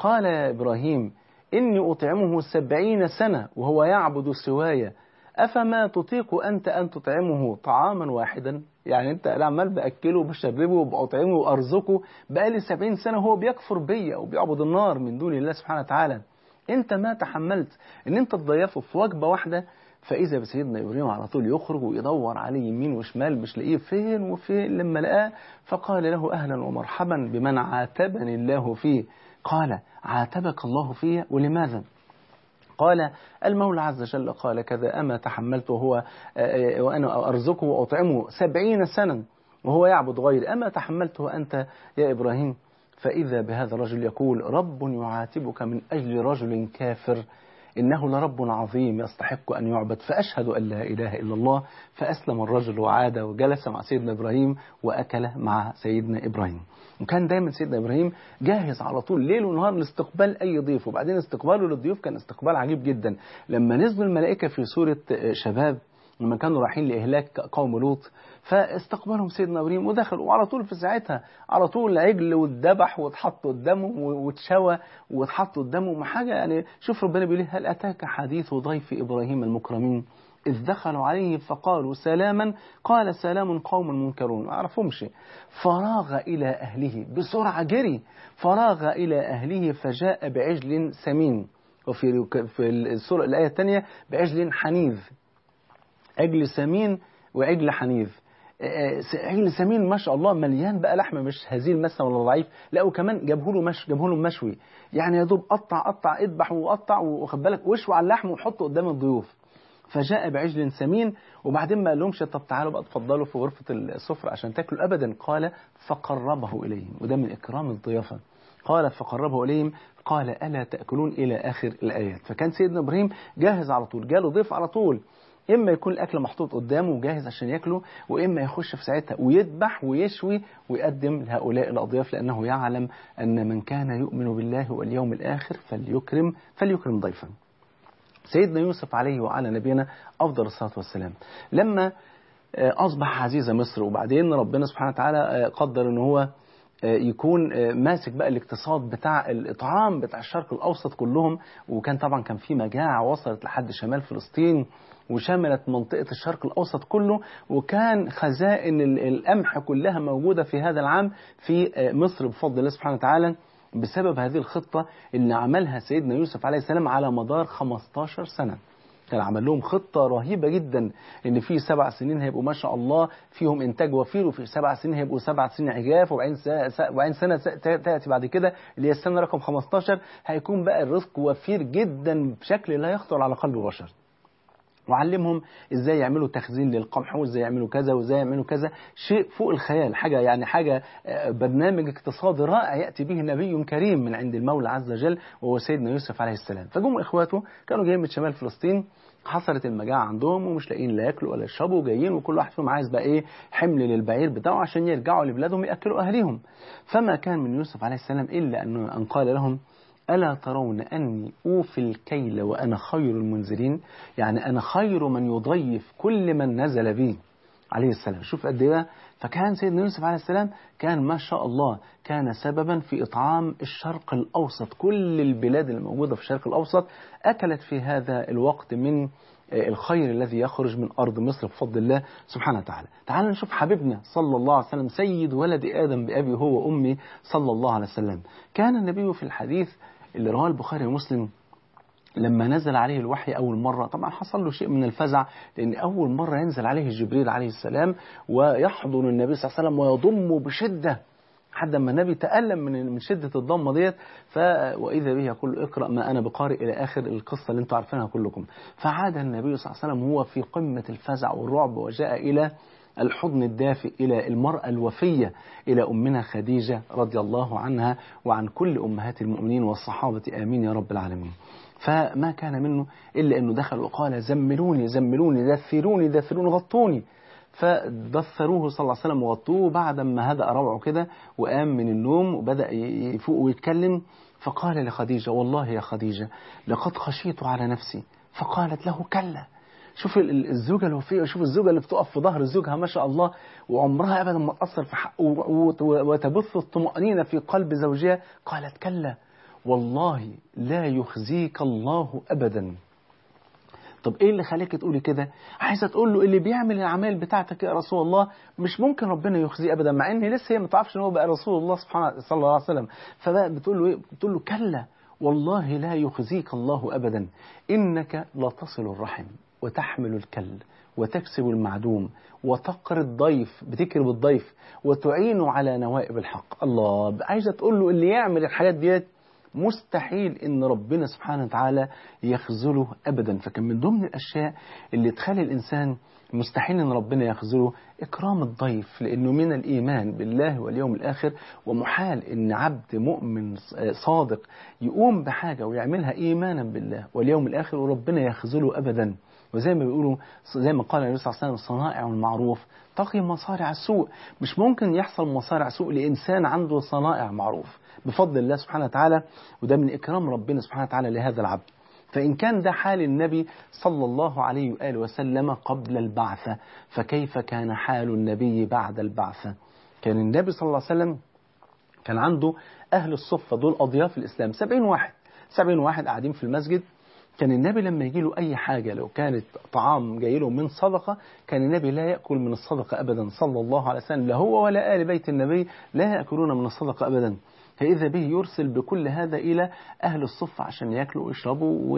قال يا إبراهيم إني أطعمه سبعين سنة وهو يعبد سواي أفما تطيق أنت أن تطعمه طعاما واحدا يعني أنت أنا عمال بأكله وبشربه وبأطعمه وأرزقه بقالي سبعين سنة هو بيكفر بيا وبيعبد النار من دون الله سبحانه وتعالى أنت ما تحملت أن أنت تضيفه في وجبة واحدة فإذا بسيدنا إبراهيم على طول يخرج ويدور عليه يمين وشمال مش لاقيه فين وفين لما لقاه فقال له أهلا ومرحبا بمن عاتبني الله فيه قال عاتبك الله فيه ولماذا؟ قال المولى عز وجل قال كذا أما تحملت وهو وأنا أرزقه وأطعمه سبعين سنة وهو يعبد غيري أما تحملته أنت يا إبراهيم فإذا بهذا الرجل يقول رب يعاتبك من أجل رجل كافر إنه لرب عظيم يستحق أن يعبد فأشهد أن لا إله إلا الله فأسلم الرجل وعاد وجلس مع سيدنا إبراهيم وأكل مع سيدنا إبراهيم وكان دايما سيدنا إبراهيم جاهز على طول ليل ونهار لاستقبال أي ضيف وبعدين استقباله للضيوف كان استقبال عجيب جدا لما نزلوا الملائكة في سورة شباب لما كانوا رايحين لإهلاك قوم لوط فاستقبلهم سيدنا إبراهيم ودخلوا وعلى طول في ساعتها على طول عجل واتذبح واتحط قدامه واتشوى واتحط قدامه ما حاجة يعني شوف ربنا بيقول هل أتاك حديث ضيف إبراهيم المكرمين إذ دخلوا عليه فقالوا سلاما قال سلام قوم منكرون ما عرفهمش فراغ إلى أهله بسرعة جري فراغ إلى أهله فجاء بعجل سمين وفي في السورة الآية الثانية بعجل حنيذ عجل سمين وعجل حنيذ عجل سمين ما شاء الله مليان بقى لحم مش هزيل مثلا ولا ضعيف لا وكمان جابه له مش جابه له مشوي يعني يا دوب قطع قطع اذبح وقطع وخد بالك واشوي على اللحم وحطه قدام الضيوف فجاء بعجل سمين وبعدين ما قالهمش طب تعالوا بقى اتفضلوا في غرفة السفرة عشان تاكلوا أبدا قال فقربه إليهم وده من إكرام الضيافة قال فقربه إليهم قال ألا تأكلون إلى آخر الآيات فكان سيدنا إبراهيم جاهز على طول جاله ضيف على طول إما يكون الأكل محطوط قدامه جاهز عشان ياكله وإما يخش في ساعتها ويذبح ويشوي ويقدم لهؤلاء الأضياف لأنه يعلم أن من كان يؤمن بالله واليوم الآخر فليكرم فليكرم ضيفا سيدنا يوسف عليه وعلى نبينا أفضل الصلاة والسلام لما أصبح عزيز مصر وبعدين ربنا سبحانه وتعالى قدر أن هو يكون ماسك بقى الاقتصاد بتاع الإطعام بتاع الشرق الأوسط كلهم وكان طبعا كان في مجاعة وصلت لحد شمال فلسطين وشملت منطقة الشرق الأوسط كله وكان خزائن القمح كلها موجودة في هذا العام في مصر بفضل الله سبحانه وتعالى بسبب هذه الخطة اللي عملها سيدنا يوسف عليه السلام على مدار 15 سنة كان عمل لهم خطة رهيبة جدا ان في سبع سنين هيبقوا ما شاء الله فيهم انتاج وفير وفي سبع سنين هيبقوا سبع سنين عجاف وبعدين وبعدين سنة تأتي بعد كده اللي هي السنة رقم 15 هيكون بقى الرزق وفير جدا بشكل لا يخطر على قلب بشر وعلمهم ازاي يعملوا تخزين للقمح وازاي يعملوا كذا وازاي يعملوا كذا شيء فوق الخيال حاجه يعني حاجه برنامج اقتصادي رائع ياتي به نبي كريم من عند المولى عز وجل وهو سيدنا يوسف عليه السلام فجم اخواته كانوا جايين من شمال فلسطين حصلت المجاعة عندهم ومش لاقيين لا ياكلوا ولا يشربوا وجايين وكل واحد فيهم عايز بقى ايه حمل للبعير بتاعه عشان يرجعوا لبلادهم ياكلوا اهليهم فما كان من يوسف عليه السلام الا ان ان قال لهم ألا ترون أني أوفي الكيل وأنا خير المنزلين يعني أنا خير من يضيف كل من نزل بي عليه السلام شوف قد ايه فكان سيدنا يوسف عليه السلام كان ما شاء الله كان سببا في إطعام الشرق الأوسط كل البلاد الموجودة في الشرق الأوسط أكلت في هذا الوقت من الخير الذي يخرج من أرض مصر بفضل الله سبحانه وتعالى تعال نشوف حبيبنا صلى الله عليه وسلم سيد ولد آدم بأبي هو وأمي صلى الله عليه وسلم كان النبي في الحديث اللي رواه البخاري ومسلم لما نزل عليه الوحي أول مرة طبعا حصل له شيء من الفزع لأن أول مرة ينزل عليه جبريل عليه السلام ويحضن النبي صلى الله عليه وسلم ويضمه بشدة حتى ما النبي تألم من من شدة الضمة ديت ف وإذا به يقول اقرأ ما أنا بقارئ إلى آخر القصة اللي أنتم عارفينها كلكم فعاد النبي صلى الله عليه وسلم هو في قمة الفزع والرعب وجاء إلى الحضن الدافئ إلى المرأة الوفية إلى أمنا خديجة رضي الله عنها وعن كل أمهات المؤمنين والصحابة آمين يا رب العالمين فما كان منه إلا أنه دخل وقال زملوني زملوني دثروني دثروني غطوني فدثروه صلى الله عليه وسلم وغطوه بعد ما هدأ روعه كده وقام من النوم وبدأ يفوق ويتكلم فقال لخديجة والله يا خديجة لقد خشيت على نفسي فقالت له كلا شوف الزوجة الوفية شوف الزوجة اللي بتقف في ظهر زوجها ما شاء الله وعمرها أبدا ما تأثر في حقه وتبث الطمأنينة في قلب زوجها قالت كلا والله لا يخزيك الله أبدا طب ايه اللي خليك تقولي كده عايزه تقول له اللي بيعمل الاعمال بتاعتك يا رسول الله مش ممكن ربنا يخزيه ابدا مع ان لسه هي ما تعرفش ان هو بقى رسول الله سبحانه صلى الله عليه وسلم فبقى بتقول له ايه بتقول له كلا والله لا يخزيك الله ابدا انك لتصل الرحم وتحمل الكل وتكسب المعدوم وتقر الضيف بتكرم الضيف وتعين على نوائب الحق الله عايزه تقول له اللي يعمل الحاجات ديت مستحيل ان ربنا سبحانه وتعالى يخذله ابدا فكان من ضمن الاشياء اللي تخلي الانسان مستحيل ان ربنا يخذله اكرام الضيف لانه من الايمان بالله واليوم الاخر ومحال ان عبد مؤمن صادق يقوم بحاجه ويعملها ايمانا بالله واليوم الاخر وربنا يخذله ابدا وزي ما بيقولوا زي ما قال النبي صلى الله عليه وسلم صنائع المعروف تقي مصارع السوء مش ممكن يحصل مصارع سوء لإنسان عنده صنائع معروف بفضل الله سبحانه وتعالى وده من إكرام ربنا سبحانه وتعالى لهذا العبد فإن كان ده حال النبي صلى الله عليه وآله وسلم قبل البعثة فكيف كان حال النبي بعد البعثة كان النبي صلى الله عليه وسلم كان عنده أهل الصفة دول أضياف الإسلام سبعين واحد سبعين واحد قاعدين في المسجد كان النبي لما يجي له أي حاجة لو كانت طعام جاي له من صدقة كان النبي لا يأكل من الصدقة أبدا صلى الله عليه وسلم لا هو ولا آل بيت النبي لا يأكلون من الصدقة أبدا فإذا به يرسل بكل هذا إلى أهل الصفة عشان يأكلوا ويشربوا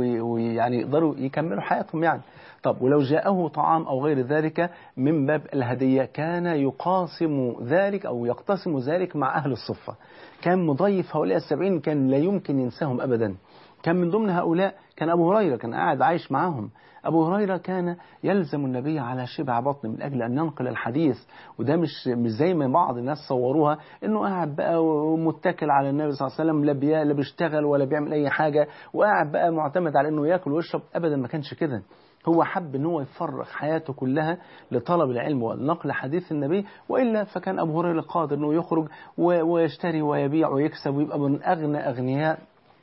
ويعني يقدروا يكملوا حياتهم يعني طب ولو جاءه طعام أو غير ذلك من باب الهدية كان يقاسم ذلك أو يقتسم ذلك مع أهل الصفة كان مضيف هؤلاء السبعين كان لا يمكن ينساهم أبدا كان من ضمن هؤلاء كان أبو هريرة كان قاعد عايش معاهم أبو هريرة كان يلزم النبي على شبع بطن من أجل أن ينقل الحديث وده مش مش زي ما بعض الناس صوروها إنه قاعد بقى ومتكل على النبي صلى الله عليه وسلم لا بي- لا بيشتغل ولا بيعمل أي حاجة وقاعد بقى معتمد على إنه ياكل ويشرب أبدا ما كانش كده هو حب ان هو يفرغ حياته كلها لطلب العلم ونقل حديث النبي والا فكان ابو هريره قادر انه يخرج و- ويشتري ويبيع ويكسب ويبقى من اغنى اغنياء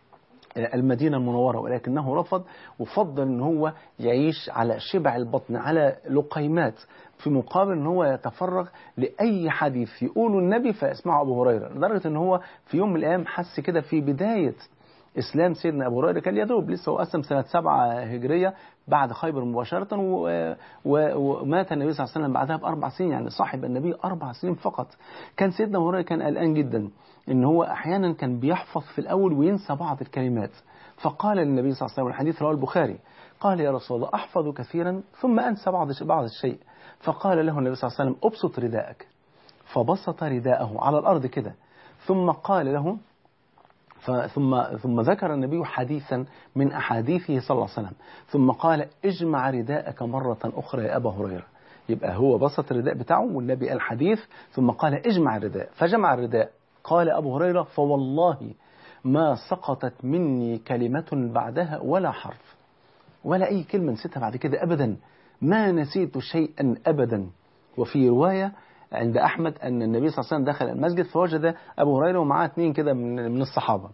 المدينة المنورة ولكنه رفض وفضل ان هو يعيش على شبع البطن على لقيمات في مقابل ان هو يتفرغ لأي حديث يقوله النبي فيسمعه أبو هريرة لدرجة ان هو في يوم من الأيام حس كده في بداية إسلام سيدنا أبو هريرة كان يدوب لسه هو أسلم سنة سبعة هجرية بعد خيبر مباشرة و- و- ومات النبي صلى الله عليه وسلم بعدها بأربع سنين يعني صاحب النبي أربع سنين فقط كان سيدنا أبو هريرة كان قلقان جدا إن هو أحيانا كان بيحفظ في الأول وينسى بعض الكلمات فقال للنبي صلى الله عليه وسلم الحديث رواه البخاري قال يا رسول الله أحفظ كثيرا ثم أنسى بعض بعض الشيء فقال له النبي صلى الله عليه وسلم أبسط رداءك فبسط رداءه على الأرض كده ثم قال له ف- ثم ثم ذكر النبي حديثا من احاديثه صلى الله عليه وسلم ثم قال اجمع رداءك مره اخرى يا ابا هريره يبقى هو بسط الرداء بتاعه والنبي قال حديث ثم قال اجمع الرداء فجمع الرداء قال ابو هريره فوالله ما سقطت مني كلمه بعدها ولا حرف ولا أي كلمة نسيتها بعد كده أبدا ما نسيت شيئا أبدا وفي رواية عند أحمد أن النبي صلى الله عليه وسلم دخل المسجد فوجد أبو هريرة ومعاه اثنين كده من من الصحابة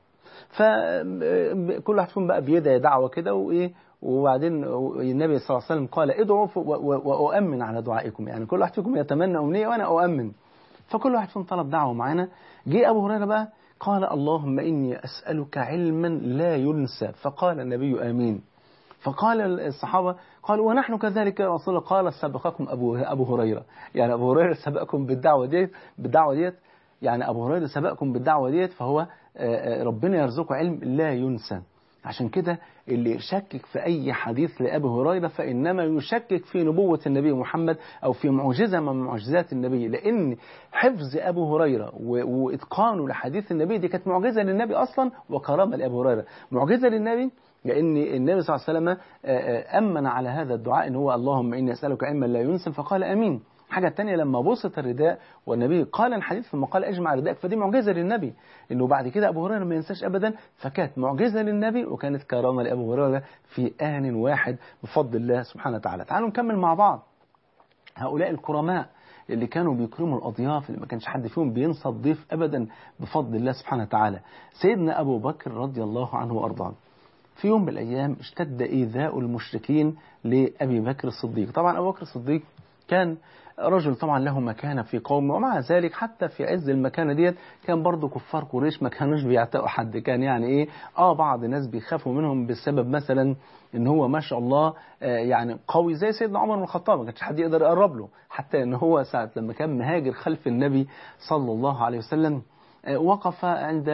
فكل واحد فيهم بقى بيدعي دعوة كده وإيه وبعدين النبي صلى الله عليه وسلم قال ادعوا ف- و- و- وأؤمن على دعائكم يعني كل واحد فيكم يتمنى أمنية وأنا أؤمن فكل واحد فيهم طلب دعوة معانا جه أبو هريرة بقى قال اللهم إني أسألك علما لا ينسى فقال النبي آمين فقال الصحابة قالوا ونحن كذلك يا رسول الله قال سبقكم أبو, أبو هريرة يعني أبو هريرة سبقكم بالدعوة ديت بالدعوة ديت يعني أبو هريرة سبقكم بالدعوة ديت فهو آه، آه، ربنا يرزقه علم لا ينسى عشان كده اللي يشكك في أي حديث لأبي هريرة فإنما يشكك في نبوة النبي محمد أو في معجزة من معجزات النبي لأن حفظ أبو هريرة و- وإتقانه لحديث النبي دي كانت معجزة للنبي أصلا وكرامة لأبي هريرة معجزة للنبي لأن النبي صلى الله عليه وسلم آه، آه، أمن على هذا الدعاء إن هو اللهم إني أسألك علما لا ينسى فقال أمين الحاجة الثانية لما بسط الرداء والنبي قال الحديث ثم قال اجمع رداءك فدي معجزة للنبي انه بعد كده ابو هريرة ما ينساش ابدا فكانت معجزة للنبي وكانت كرامة لابو هريرة في آن واحد بفضل الله سبحانه وتعالى تعالوا نكمل مع بعض هؤلاء الكرماء اللي كانوا بيكرموا الأضياف اللي ما كانش حد فيهم بينسى الضيف أبدا بفضل الله سبحانه وتعالى سيدنا أبو بكر رضي الله عنه وأرضاه في يوم من الأيام اشتد إيذاء المشركين لأبي بكر الصديق طبعا أبو بكر الصديق كان رجل طبعا له مكانة في قومه ومع ذلك حتى في عز المكانة ديت كان برضه كفار قريش ما كانوش بيعتقوا حد كان يعني ايه اه بعض الناس بيخافوا منهم بسبب مثلا ان هو ما شاء الله آه يعني قوي زي سيدنا عمر بن الخطاب ما كانش حد يقدر يقرب له حتى ان هو ساعة لما كان مهاجر خلف النبي صلى الله عليه وسلم وقف عند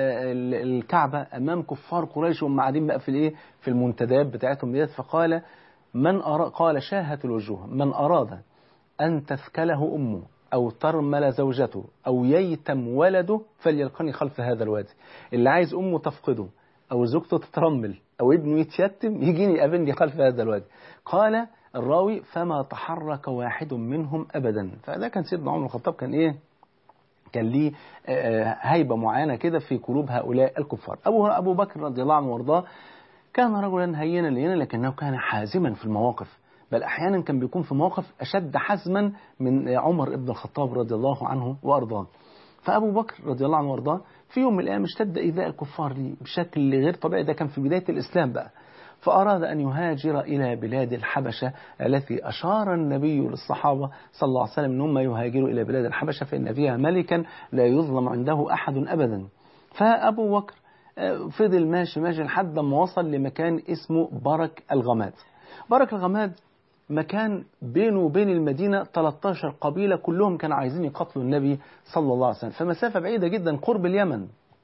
الكعبة أمام كفار قريش وهم قاعدين بقى في الإيه في المنتديات بتاعتهم ديت فقال من أراد قال شاهت الوجوه من أراد أن تثكله أمه أو ترمل زوجته أو ييتم ولده فليلقني خلف هذا الوادي اللي عايز أمه تفقده أو زوجته تترمل أو ابنه يتيتم يجيني يقابلني خلف هذا الوادي قال الراوي فما تحرك واحد منهم أبدا فده كان سيدنا عمر الخطاب كان إيه كان ليه هيبة معينة كده في قلوب هؤلاء الكفار أبو, أبو بكر رضي الله عنه وارضاه كان رجلا هينا لينا لكنه كان حازما في المواقف بل أحيانا كان بيكون في مواقف أشد حزما من عمر بن الخطاب رضي الله عنه وأرضاه فأبو بكر رضي الله عنه وارضاه في يوم من الأيام اشتد إيذاء الكفار ليه بشكل غير طبيعي ده كان في بداية الإسلام بقى فأراد أن يهاجر إلى بلاد الحبشة التي أشار النبي للصحابة صلى الله عليه وسلم أنهم يهاجروا إلى بلاد الحبشة فإن فيها ملكا لا يظلم عنده أحد أبدا فأبو بكر فضل ماشي ماشي لحد ما وصل لمكان اسمه برك الغماد برك الغماد مكان بينه وبين المدينة 13 قبيلة كلهم كانوا عايزين يقتلوا النبي صلى الله عليه وسلم فمسافة بعيدة جدا قرب اليمن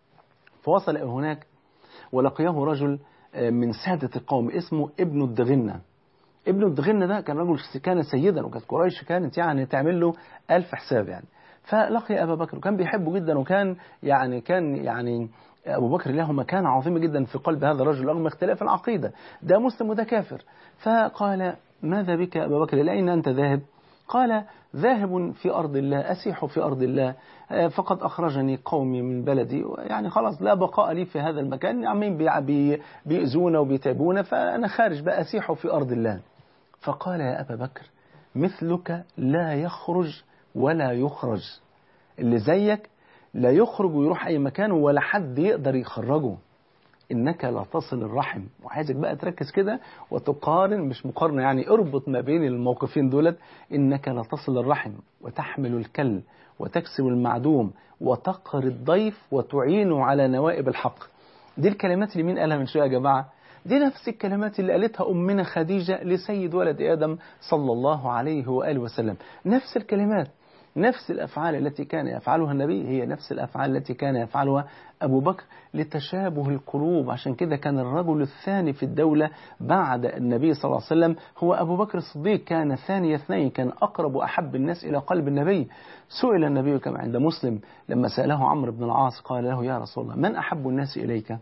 فوصل هناك ولقيه رجل من سادة القوم اسمه ابن الدغنة ابن الدغنة ده كان رجل كان سيدا وكانت قريش كانت يعني تعمل له ألف حساب يعني فلقي أبا بكر وكان بيحبه جدا وكان يعني كان يعني أبو بكر له مكانة عظيمة جدا في قلب هذا الرجل رغم اختلاف العقيدة ده مسلم وده كافر فقال ماذا بك أبا بكر إلى أين أنت ذاهب قال ذاهب في أرض الله أسيح في أرض الله فقد أخرجني قومي من بلدي يعني خلاص لا بقاء لي في هذا المكان عمين بيأذونا وبيتعبونا فأنا خارج بقى أسيح في أرض الله فقال يا أبا بكر مثلك لا يخرج ولا يخرج اللي زيك لا يخرج ويروح أي مكان ولا حد يقدر يخرجه إنك لا تصل الرحم وعايزك بقى تركز كده وتقارن مش مقارنة يعني اربط ما بين الموقفين دولت إنك لا تصل الرحم وتحمل الكل وتكسب المعدوم وتقهر الضيف وتعين على نوائب الحق دي الكلمات اللي مين قالها من شوية يا جماعة دي نفس الكلمات اللي قالتها أمنا خديجة لسيد ولد آدم صلى الله عليه وآله وسلم نفس الكلمات نفس الأفعال التي كان يفعلها النبي هي نفس الأفعال التي كان يفعلها أبو بكر لتشابه القلوب عشان كده كان الرجل الثاني في الدولة بعد النبي صلى الله عليه وسلم هو أبو بكر الصديق كان ثاني اثنين كان أقرب وأحب الناس إلى قلب النبي سئل النبي كما عند مسلم لما سأله عمرو بن العاص قال له يا رسول الله من أحب الناس إليك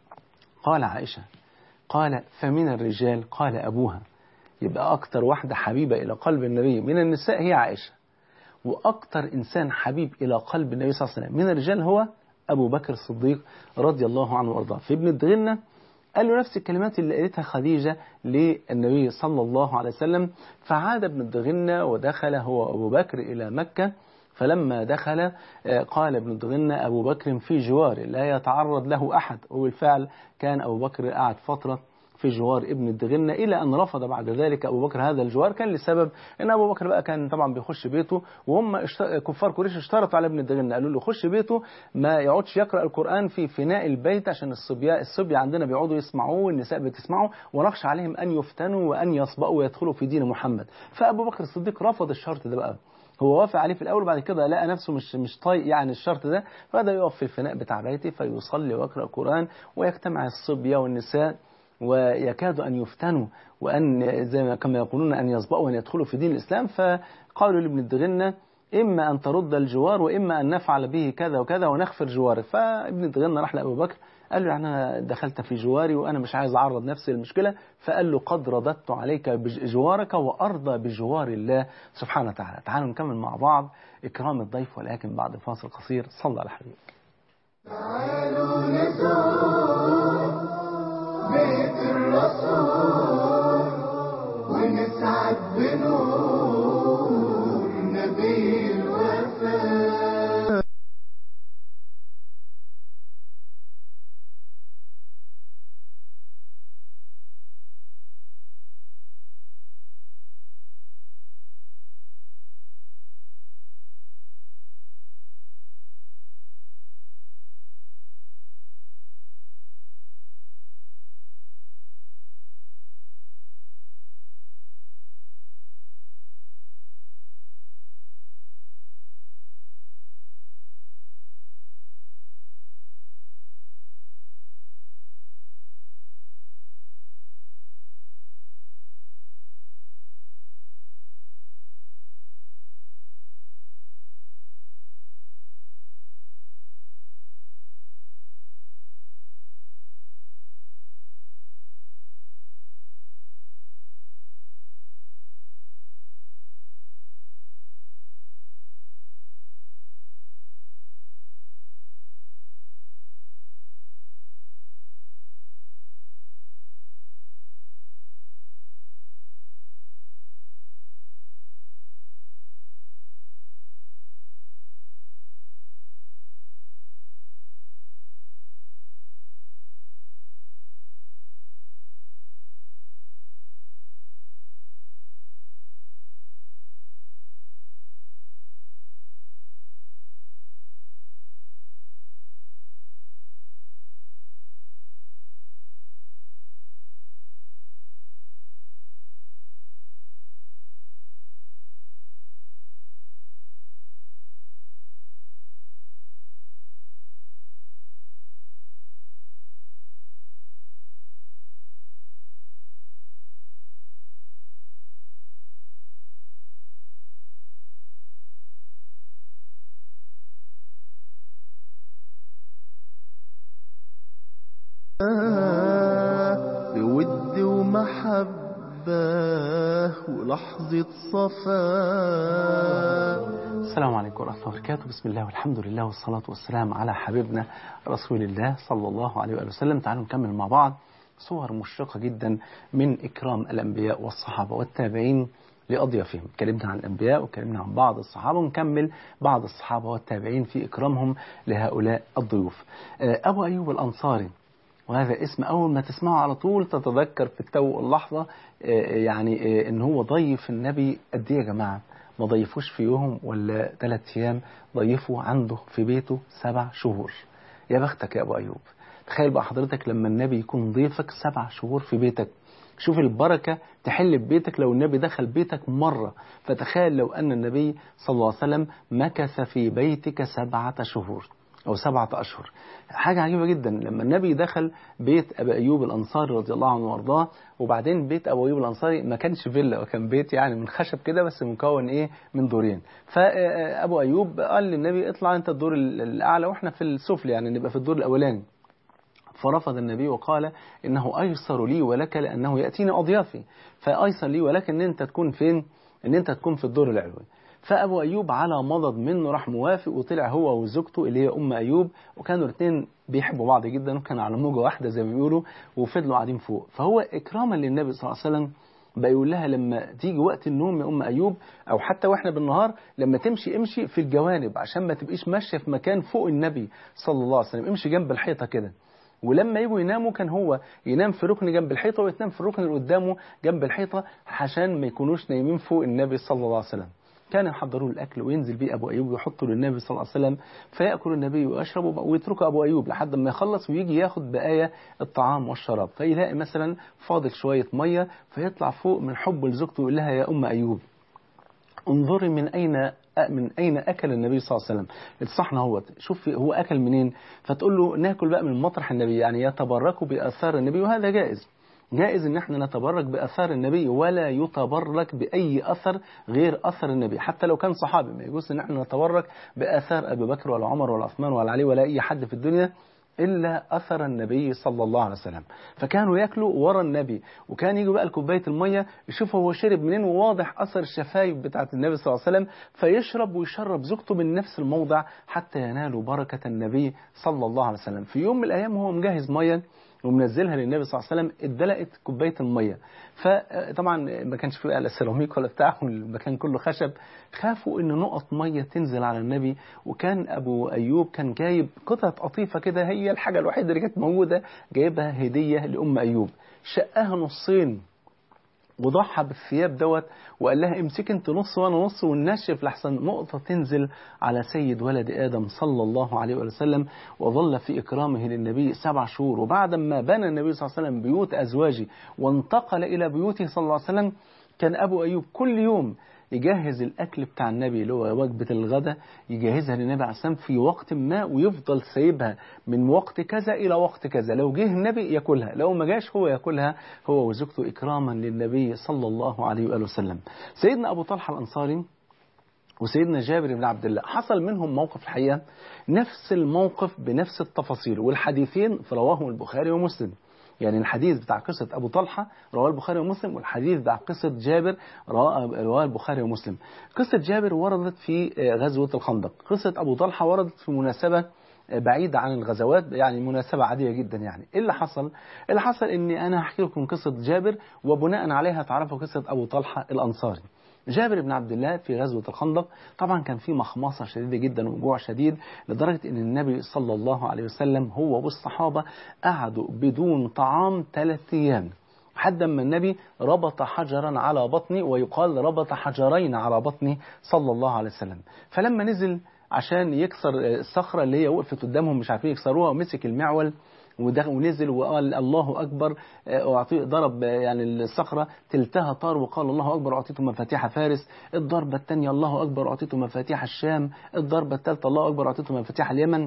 قال عائشة قال فمن الرجال قال أبوها يبقى أكتر واحدة حبيبة إلى قلب النبي من النساء هي عائشة وأكتر إنسان حبيب إلى قلب النبي صلى الله عليه وسلم من الرجال هو أبو بكر الصديق رضي الله عنه وأرضاه في ابن الدغنة قال له نفس الكلمات اللي قالتها خديجة للنبي صلى الله عليه وسلم فعاد ابن الدغنة ودخل هو أبو بكر إلى مكة فلما دخل قال ابن الدغنة أبو بكر في جوار لا يتعرض له أحد وبالفعل كان أبو بكر قاعد فترة في جوار ابن الدغنة إلى أن رفض بعد ذلك أبو بكر هذا الجوار كان لسبب أن أبو بكر بقى كان طبعا بيخش بيته وهم كفار قريش اشترطوا على ابن الدغنة قالوا له خش بيته ما يقعدش يقرأ القرآن في فناء البيت عشان الصبية الصبية عندنا بيقعدوا يسمعوه والنساء بتسمعوا ونخشى عليهم أن يفتنوا وأن يصبأوا ويدخلوا في دين محمد فأبو بكر الصديق رفض الشرط ده بقى هو وافق عليه في الأول بعد كده لقى نفسه مش مش طايق يعني الشرط ده فبدأ يقف في الفناء بتاع بيته فيصلي ويقرأ القرآن ويجتمع الصبية والنساء ويكاد أن يفتنوا وأن زي ما كما يقولون أن يسبقوا وأن يدخلوا في دين الإسلام فقالوا لابن الدغنة إما أن ترد الجوار وإما أن نفعل به كذا وكذا ونغفر جوارك فابن الدغنة راح لأبو بكر قال له يعني أنا دخلت في جواري وأنا مش عايز أعرض نفسي للمشكلة فقال له قد رددت عليك بجوارك وأرضى بجوار الله سبحانه وتعالى تعالوا نكمل مع بعض إكرام الضيف ولكن بعد فاصل قصير صلى على حبيبك تعالوا نزور بيت الرسول ونسعد بنور نبي الوفاء محبة ولحظة صفاء السلام عليكم ورحمة الله وبركاته بسم الله والحمد لله والصلاة والسلام على حبيبنا رسول الله صلى الله عليه وآله وسلم تعالوا نكمل مع بعض صور مشرقة جدا من إكرام الأنبياء والصحابة والتابعين لأضيافهم اتكلمنا عن الأنبياء واتكلمنا عن بعض الصحابة ونكمل بعض الصحابة والتابعين في إكرامهم لهؤلاء الضيوف أبو أيوب الأنصاري وهذا اسم أول ما تسمعه على طول تتذكر في التو اللحظة يعني إن هو ضيف النبي قد إيه يا جماعة ما ضيفوش في يوم ولا ثلاث أيام ضيفوا عنده في بيته سبع شهور يا بختك يا أبو أيوب تخيل بقى حضرتك لما النبي يكون ضيفك سبع شهور في بيتك شوف البركة تحل في بيتك لو النبي دخل بيتك مرة فتخيل لو أن النبي صلى الله عليه وسلم مكث في بيتك سبعة شهور أو سبعة أشهر حاجة عجيبة جدا لما النبي دخل بيت أبي أيوب الأنصاري رضي الله عنه وارضاه وبعدين بيت أبو أيوب الأنصاري ما كانش فيلا وكان بيت يعني من خشب كده بس مكون إيه من دورين فأبو أيوب قال للنبي اطلع أنت الدور الأعلى وإحنا في السفلى يعني نبقى في الدور الأولاني فرفض النبي وقال إنه أيسر لي ولك لأنه يأتيني أضيافي فأيسر لي ولك أن أنت تكون فين أن أنت تكون في الدور العلوي فأبو أيوب على مضض منه راح موافق وطلع هو وزوجته اللي هي أم أيوب وكانوا الاثنين بيحبوا بعض جدا وكانوا على موجة واحدة زي ما بيقولوا وفضلوا قاعدين فوق فهو إكراما للنبي صلى الله عليه وسلم بقى يقول لها لما تيجي وقت النوم يا أم أيوب أو حتى وإحنا بالنهار لما تمشي امشي في الجوانب عشان ما تبقيش ماشية في مكان فوق النبي صلى الله عليه وسلم امشي جنب الحيطة كده ولما يجوا يناموا كان هو ينام في ركن جنب الحيطة ويتنام في الركن اللي قدامه جنب الحيطة عشان ما يكونوش نايمين فوق النبي صلى الله عليه وسلم كان يحضروا له الأكل وينزل بيه أبو أيوب ويحطه للنبي صلى الله عليه وسلم فيأكل النبي ويشرب ويتركه أبو أيوب لحد ما يخلص ويجي ياخد بقايا الطعام والشراب فيلاقي مثلا فاضل شوية مية فيطلع فوق من حب لزوجته يقول لها يا أم أيوب انظري من أين من أين أكل النبي صلى الله عليه وسلم الصحن هو شوف هو أكل منين فتقول له ناكل بقى من مطرح النبي يعني يتبركوا بأثار النبي وهذا جائز جائز ان احنا نتبرك باثار النبي ولا يتبرك باي اثر غير اثر النبي حتى لو كان صحابي ما يجوز ان احنا نتبرك باثار ابي بكر ولا عمر ولا عثمان ولا علي ولا اي حد في الدنيا إلا أثر النبي صلى الله عليه وسلم فكانوا ياكلوا ورا النبي وكان يجوا بقى لكوباية المية يشوف هو شرب منين وواضح أثر الشفايف بتاعة النبي صلى الله عليه وسلم فيشرب ويشرب زوجته من نفس الموضع حتى ينالوا بركة النبي صلى الله عليه وسلم في يوم من الأيام هو مجهز مية ومنزلها للنبي صلى الله عليه وسلم اتدلقت كوبايه الميه فطبعا ما كانش فيه لا سيراميك ولا بتاع المكان كله خشب خافوا ان نقط ميه تنزل على النبي وكان ابو ايوب كان جايب قطعه قطيفه كده هي الحاجه الوحيده اللي كانت موجوده جايبها هديه لام ايوب شقها نصين وضحى بالثياب دوت وقال لها امسك انت نص وانا نص والنشف لحسن نقطة تنزل على سيد ولد آدم صلى الله عليه وسلم وظل في إكرامه للنبي سبع شهور وبعد ما بنى النبي صلى الله عليه وسلم بيوت أزواجه وانتقل إلى بيوته صلى الله عليه وسلم كان أبو أيوب كل يوم يجهز الأكل بتاع النبي اللي هو وجبة الغداء يجهزها للنبي عليه السلام في وقت ما ويفضل سايبها من وقت كذا إلى وقت كذا لو جه النبي ياكلها لو ما جاش هو ياكلها هو وزوجته إكراما للنبي صلى الله عليه وآله وسلم سيدنا أبو طلحة الأنصاري وسيدنا جابر بن عبد الله حصل منهم موقف الحقيقة نفس الموقف بنفس التفاصيل والحديثين رواهم البخاري ومسلم يعني الحديث بتاع قصة أبو طلحة رواه البخاري ومسلم والحديث بتاع قصة جابر رواه البخاري ومسلم قصة جابر وردت في غزوة الخندق قصة أبو طلحة وردت في مناسبة بعيدة عن الغزوات يعني مناسبة عادية جدا يعني إيه اللي حصل اللي حصل إني أنا هحكي لكم قصة جابر وبناء عليها تعرفوا قصة أبو طلحة الأنصاري جابر بن عبد الله في غزوة الخندق طبعا كان في مخمصة شديدة جدا وجوع شديد لدرجة ان النبي صلى الله عليه وسلم هو والصحابة قعدوا بدون طعام ثلاث أيام حتى ما النبي ربط حجرا على بطني ويقال ربط حجرين على بطني صلى الله عليه وسلم فلما نزل عشان يكسر الصخرة اللي هي وقفت قدامهم مش عارفين يكسروها ومسك المعول ونزل وقال الله أكبر أعطيه ضرب يعني الصخرة تلتها طار وقال الله أكبر أعطيته مفاتيح فارس الضربة الثانية الله أكبر أعطيته مفاتيح الشام الضربة الثالثة الله أكبر أعطيته مفاتيح اليمن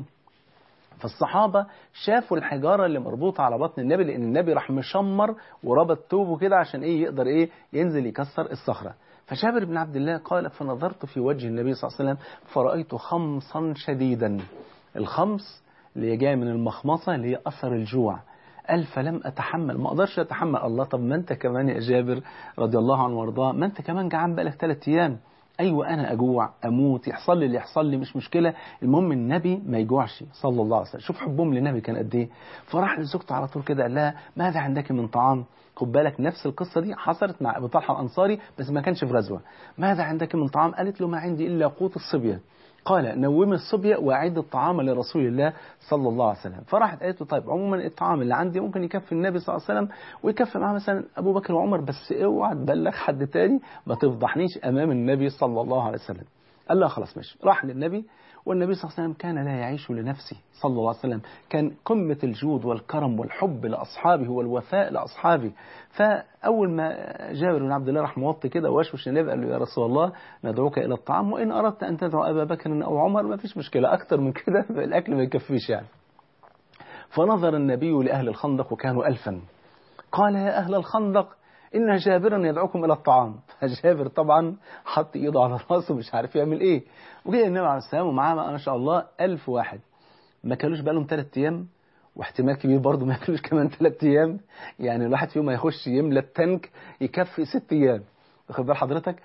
فالصحابة شافوا الحجارة اللي مربوطة على بطن النبي لأن النبي راح مشمر وربط توبه كده عشان إيه يقدر إيه ينزل يكسر الصخرة فجابر بن عبد الله قال فنظرت في وجه النبي صلى الله عليه وسلم فرأيت خمصا شديدا الخمس اللي هي جايه من المخمصة اللي هي أثر الجوع قال فلم أتحمل ما أقدرش أتحمل الله طب ما أنت كمان يا جابر رضي الله عنه وارضاه ما أنت كمان جعان بقالك ثلاث أيام أيوة أنا أجوع أموت يحصل لي اللي يحصل لي مش مشكلة المهم النبي ما يجوعش صلى الله عليه وسلم شوف حبهم للنبي كان قد إيه فراح لزوجته على طول كده قال لها ماذا عندك من طعام خد بالك نفس القصة دي حصلت مع أبو طلحة الأنصاري بس ما كانش في غزوة ماذا عندك من طعام قالت له ما عندي إلا قوت الصبية قال نوم الصبية وأعد الطعام لرسول الله صلى الله عليه وسلم فراحت قالت له طيب عموما الطعام اللي عندي ممكن يكفي النبي صلى الله عليه وسلم ويكفي معاه مثلا أبو بكر وعمر بس اوعى تبلغ حد تاني ما تفضحنيش أمام النبي صلى الله عليه وسلم قال له خلاص ماشي راح للنبي والنبي صلى الله عليه وسلم كان لا يعيش لنفسه صلى الله عليه وسلم كان قمة الجود والكرم والحب لأصحابه والوفاء لأصحابه فأول ما جابر بن عبد الله راح موطي كده واشوش النبي قال له يا رسول الله ندعوك إلى الطعام وإن أردت أن تدعو أبا بكر أو عمر ما فيش مشكلة أكتر من كده الأكل ما يكفيش يعني فنظر النبي لأهل الخندق وكانوا ألفا قال يا أهل الخندق إن جابرا يدعوكم إلى الطعام فجابر طبعا حط إيده على راسه مش عارف يعمل إيه وجه النبي عليه السلام ومعاه ما شاء الله ألف واحد ما كانوش بقالهم ثلاث أيام واحتمال كبير برضه ما ياكلوش كمان ثلاث أيام يعني الواحد فيهم هيخش يملى التانك يكفي ست أيام واخد بال حضرتك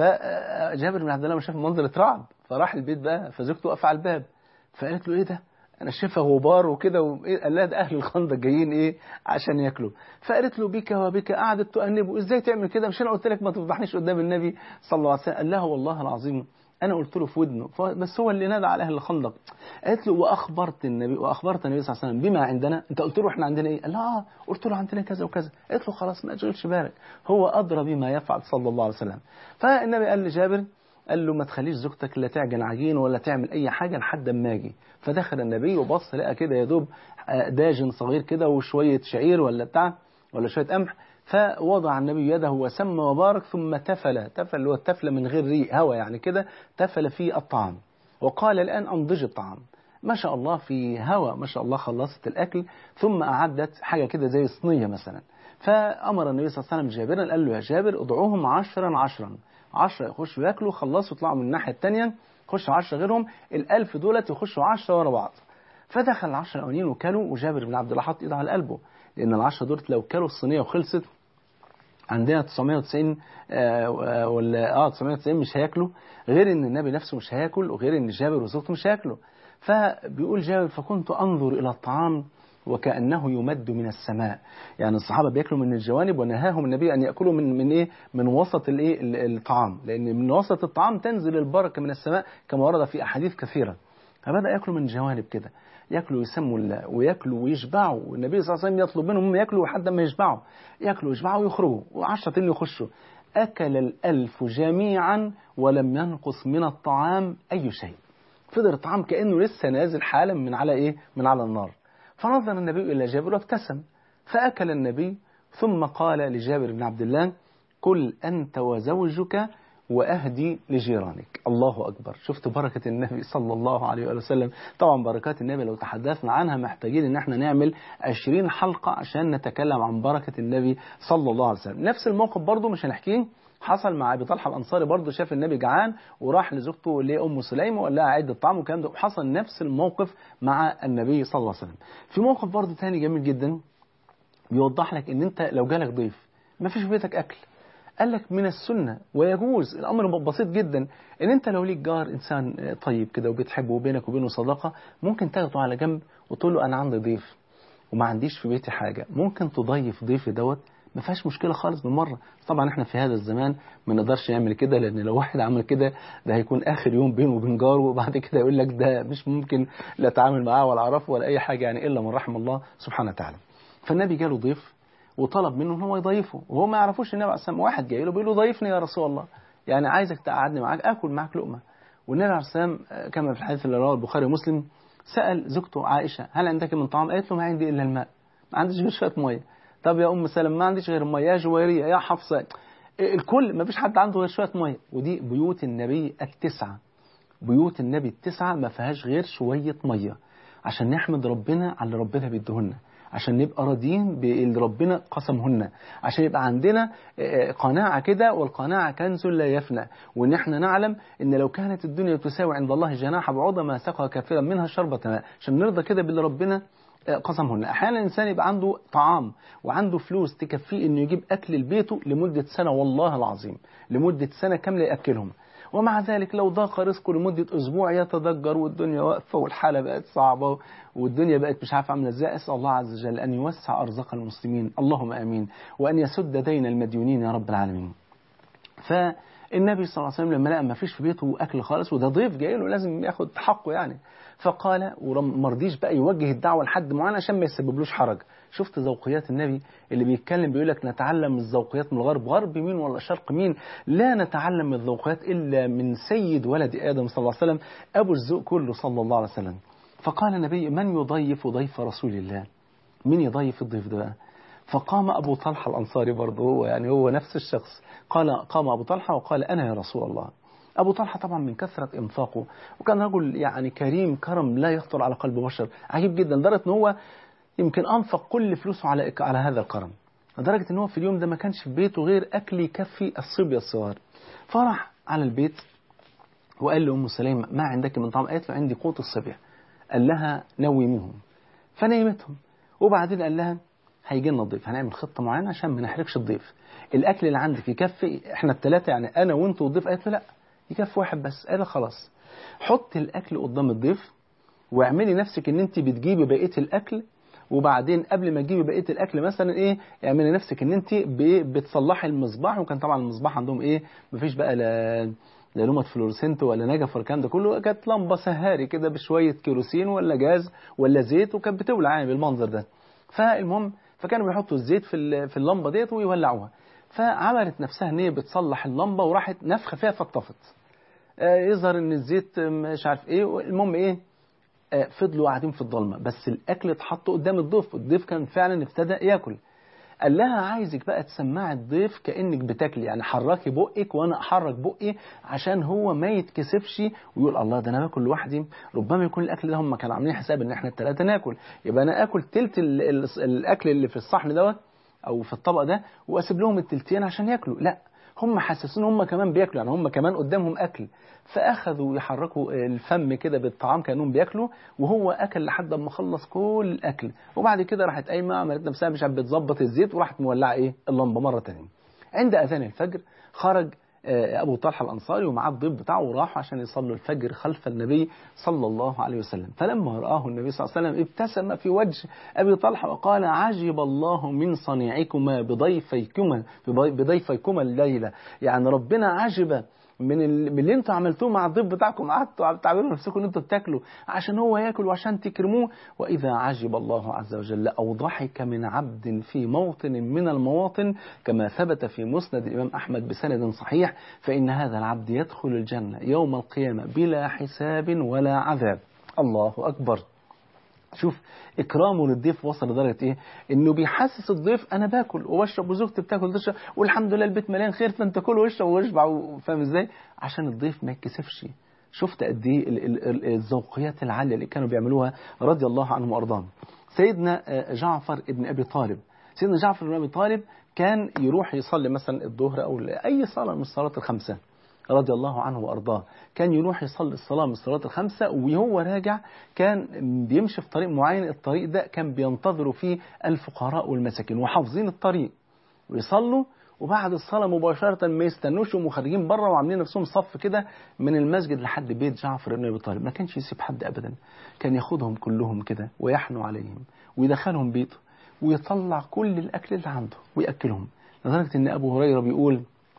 فجابر بن عبد الله ما شاف المنظر اترعب فراح البيت بقى فزوجته واقفه على الباب فقالت له ايه ده انا شايفها غبار وكده وإيه قال لها ده اهل الخندق جايين ايه عشان ياكلوا فقالت له بك وبك قعدت تؤنبه ازاي تعمل كده مش انا قلت لك ما تفضحنيش قدام النبي صلى الله عليه وسلم قال لها والله العظيم انا قلت له في ودنه بس هو اللي نادى على اهل الخندق قالت له واخبرت النبي واخبرت النبي صلى الله عليه وسلم بما عندنا انت قلت له احنا عندنا ايه قال لها اه قلت له عندنا كذا وكذا قالت له خلاص ما تشغلش بالك هو ادرى بما يفعل صلى الله عليه وسلم فالنبي قال لجابر قال له ما تخليش زوجتك لا تعجن عجين ولا تعمل اي حاجه لحد اما اجي فدخل النبي وبص لقى كده يا دوب داجن صغير كده وشويه شعير ولا بتاع ولا شويه قمح فوضع النبي يده وسمى وبارك ثم تفل تفل اللي هو التفل من غير ريق هوا يعني كده تفل فيه الطعام وقال الآن أنضج الطعام ما شاء الله في هوا ما شاء الله خلصت الأكل ثم أعدت حاجة كده زي صينية مثلا فأمر النبي صلى الله عليه وسلم جابرا قال له يا جابر ادعوهم عشرا عشرا عشرة يخشوا ياكلوا خلصوا يطلعوا من الناحية الثانية يخشوا عشرة غيرهم الألف دولت يخشوا عشرة ورا بعض فدخل العشرة الأولين وكلوا وجابر بن عبد الله حط إيده على قلبه لأن العشرة دولت لو كلوا الصينية وخلصت عندنا 990 آه ولا اه 990 مش هياكلوا غير ان النبي نفسه مش هياكل وغير ان جابر وزوجته مش هياكلوا فبيقول جابر فكنت انظر الى الطعام وكانه يمد من السماء يعني الصحابه بياكلوا من الجوانب ونهاهم النبي ان ياكلوا من من ايه من وسط الايه الطعام لان من وسط الطعام تنزل البركه من السماء كما ورد في احاديث كثيره فبدا ياكلوا من جوانب كده ياكلوا ويسموا الله وياكلوا ويشبعوا والنبي صلى الله عليه وسلم يطلب منهم ياكلوا لحد ما يشبعوا ياكلوا ويشبعوا ويخرجوا وعشرة تاني يخشوا أكل الألف جميعا ولم ينقص من الطعام أي شيء فضل الطعام كأنه لسه نازل حالا من على إيه من على النار فنظر النبي إلى جابر وابتسم فأكل النبي ثم قال لجابر بن عبد الله كل أنت وزوجك وأهدي لجيرانك الله أكبر شفت بركة النبي صلى الله عليه وآله وسلم طبعا بركات النبي لو تحدثنا عنها محتاجين ان احنا نعمل 20 حلقة عشان نتكلم عن بركة النبي صلى الله عليه وسلم نفس الموقف برضه مش هنحكيه حصل مع ابي طلحه الانصاري برضه شاف النبي جعان وراح لزوجته اللي هي ام سليمه وقال لها عد الطعام والكلام ده وحصل نفس الموقف مع النبي صلى الله عليه وسلم في موقف برضه تاني جميل جدا بيوضح لك ان انت لو جالك ضيف ما فيش في بيتك اكل قال لك من السنة ويجوز الأمر بسيط جدا إن أنت لو ليك جار إنسان طيب كده وبتحبه وبينك وبينه صداقة ممكن تاخده على جنب وتقول له أنا عندي ضيف وما عنديش في بيتي حاجة ممكن تضيف ضيفي دوت ما فيهاش مشكلة خالص بالمرة طبعا احنا في هذا الزمان ما نقدرش نعمل كده لأن لو واحد عمل كده ده هيكون آخر يوم بينه وبين جاره وبعد كده يقول لك ده مش ممكن لا أتعامل معاه ولا أعرفه ولا أي حاجة يعني إلا من رحم الله سبحانه وتعالى فالنبي جاله ضيف وطلب منه ان هو يضيفه وهو ما يعرفوش النبي عليه الصلاه واحد جاي له بيقول له ضيفني يا رسول الله يعني عايزك تقعدني معاك اكل معاك لقمه والنبي عليه الصلاه كما في الحديث اللي رواه البخاري ومسلم سال زوجته عائشه هل عندك من طعام قالت له ما عندي الا الماء ما عنديش غير شويه ميه طب يا ام سلمة ما عنديش غير ميه يا جويريه يا حفصه الكل ما فيش حد عنده غير شويه ميه ودي بيوت النبي التسعه بيوت النبي التسعه ما فيهاش غير شويه ميه عشان نحمد ربنا على اللي ربنا بيديهولنا عشان نبقى راضيين باللي ربنا قسمهن عشان يبقى عندنا قناعة كده والقناعة كنز لا يفنى وان احنا نعلم ان لو كانت الدنيا تساوي عند الله جناح بعوضة ما سقى كافرا منها شربة ماء عشان نرضى كده باللي ربنا قسمهن احيانا الانسان يبقى عنده طعام وعنده فلوس تكفيه انه يجيب اكل لبيته لمده سنه والله العظيم لمده سنه كامله ياكلهم ومع ذلك لو ضاق رزقه لمدة أسبوع يتضجر والدنيا واقفة والحالة بقت صعبة والدنيا بقت مش عارف عاملة ازاي أسأل الله عز وجل أن يوسع أرزاق المسلمين اللهم آمين وأن يسد دين المديونين يا رب العالمين فالنبي صلى الله عليه وسلم لما لقى ما فيش في بيته أكل خالص وده ضيف جاي له لازم ياخد حقه يعني فقال وما رضيش بقى يوجه الدعوة لحد معين عشان ما يسببلوش حرج شفت ذوقيات النبي اللي بيتكلم بيقول لك نتعلم الذوقيات من الغرب غرب مين ولا شرق مين لا نتعلم الذوقيات إلا من سيد ولد آدم صلى الله عليه وسلم أبو الذوق كله صلى الله عليه وسلم فقال النبي من يضيف ضيف رسول الله مين يضيف الضيف ده بقى فقام أبو طلحة الأنصاري برضه هو يعني هو نفس الشخص قال قام أبو طلحة وقال أنا يا رسول الله أبو طلحة طبعا من كثرة إنفاقه وكان رجل يعني كريم كرم لا يخطر على قلب بشر عجيب جدا لدرجة إن هو يمكن أنفق كل فلوسه على على هذا الكرم لدرجة إن هو في اليوم ده ما كانش في بيته غير أكل يكفي الصبية الصغار فراح على البيت وقال لأم سليمة ما عندك من طعام قالت له عندي قوت الصبية قال لها نوموهم فنيمتهم وبعدين قال لها هيجي لنا الضيف هنعمل خطة معينة عشان ما نحرجش الضيف الأكل اللي عندك يكفي احنا الثلاثة يعني أنا وأنت والضيف قالت له لا يكفي واحد بس قال خلاص حط الأكل قدام الضيف واعملي نفسك ان انت بتجيبي بقية الأكل وبعدين قبل ما تجيبي بقيه الاكل مثلا ايه اعملي نفسك ان انت بتصلحي المصباح وكان طبعا المصباح عندهم ايه مفيش بقى لا لا لومة فلورسنت ولا نجف ولا الكلام ده كله كانت لمبه سهاري كده بشويه كيروسين ولا جاز ولا زيت وكانت بتولع يعني بالمنظر ده فالمهم فكانوا بيحطوا الزيت في في اللمبه ديت ويولعوها فعملت نفسها ان هي بتصلح اللمبه وراحت نفخه فيها فاتطفت آه يظهر ان الزيت مش عارف ايه المهم ايه فضلوا قاعدين في الضلمة بس الأكل اتحط قدام الضيف الضيف كان فعلا ابتدى ياكل قال لها عايزك بقى تسمعي الضيف كأنك بتاكلي يعني حركي بقك وأنا أحرك بقي عشان هو ما يتكسفش ويقول الله ده أنا باكل لوحدي ربما يكون الأكل ده هم كانوا عاملين حساب إن إحنا الثلاثة ناكل يبقى أنا آكل تلت الأكل اللي في الصحن دوت أو في الطبق ده وأسيب لهم التلتين عشان ياكلوا لا هم حاسسين هم كمان بياكلوا يعني هم كمان قدامهم اكل فاخذوا يحركوا الفم كده بالطعام كانهم بياكلوا وهو اكل لحد ما خلص كل الاكل وبعد كده راحت قايمه عملت نفسها مش عارف بتظبط الزيت وراحت مولعه ايه اللمبه مره ثانيه عند اذان الفجر خرج أبو طلحة الأنصاري ومعاه الضيف بتاعه وراحوا عشان يصلوا الفجر خلف النبي صلى الله عليه وسلم فلما رآه النبي صلى الله عليه وسلم ابتسم في وجه أبي طلحة وقال عجب الله من صنيعكما بضيفيكما بضيفيكما الليلة يعني ربنا عجب من, من اللي انتوا عملتوه مع الضيف بتاعكم قعدتوا تعملوا نفسكم ان انتوا بتاكلوا عشان هو ياكل وعشان تكرموه واذا عجب الله عز وجل او ضحك من عبد في موطن من المواطن كما ثبت في مسند الامام احمد بسند صحيح فان هذا العبد يدخل الجنه يوم القيامه بلا حساب ولا عذاب الله اكبر شوف اكرامه للضيف وصل لدرجه ايه انه بيحسس الضيف انا باكل وبشرب وزوجتي بتاكل تشرب والحمد لله البيت مليان خير فانت كل واشرب واشبع فاهم ازاي عشان الضيف ما يتكسفش شفت قد ايه الذوقيات العاليه اللي كانوا بيعملوها رضي الله عنهم وارضاهم سيدنا جعفر ابن ابي طالب سيدنا جعفر بن ابي طالب كان يروح يصلي مثلا الظهر او اي صلاه من الصلاه الخمسه رضي الله عنه وأرضاه كان يروح يصلي الصلاة من الصلاة الخمسة وهو راجع كان بيمشي في طريق معين الطريق ده كان بينتظروا فيه الفقراء والمساكين وحافظين الطريق ويصلوا وبعد الصلاة مباشرة ما يستنوش وخارجين بره وعاملين نفسهم صف كده من المسجد لحد بيت جعفر بن أبي طالب ما كانش يسيب حد أبدا كان ياخدهم كلهم كده ويحنوا عليهم ويدخلهم بيته ويطلع كل الأكل اللي عنده ويأكلهم لدرجة إن أبو هريرة بيقول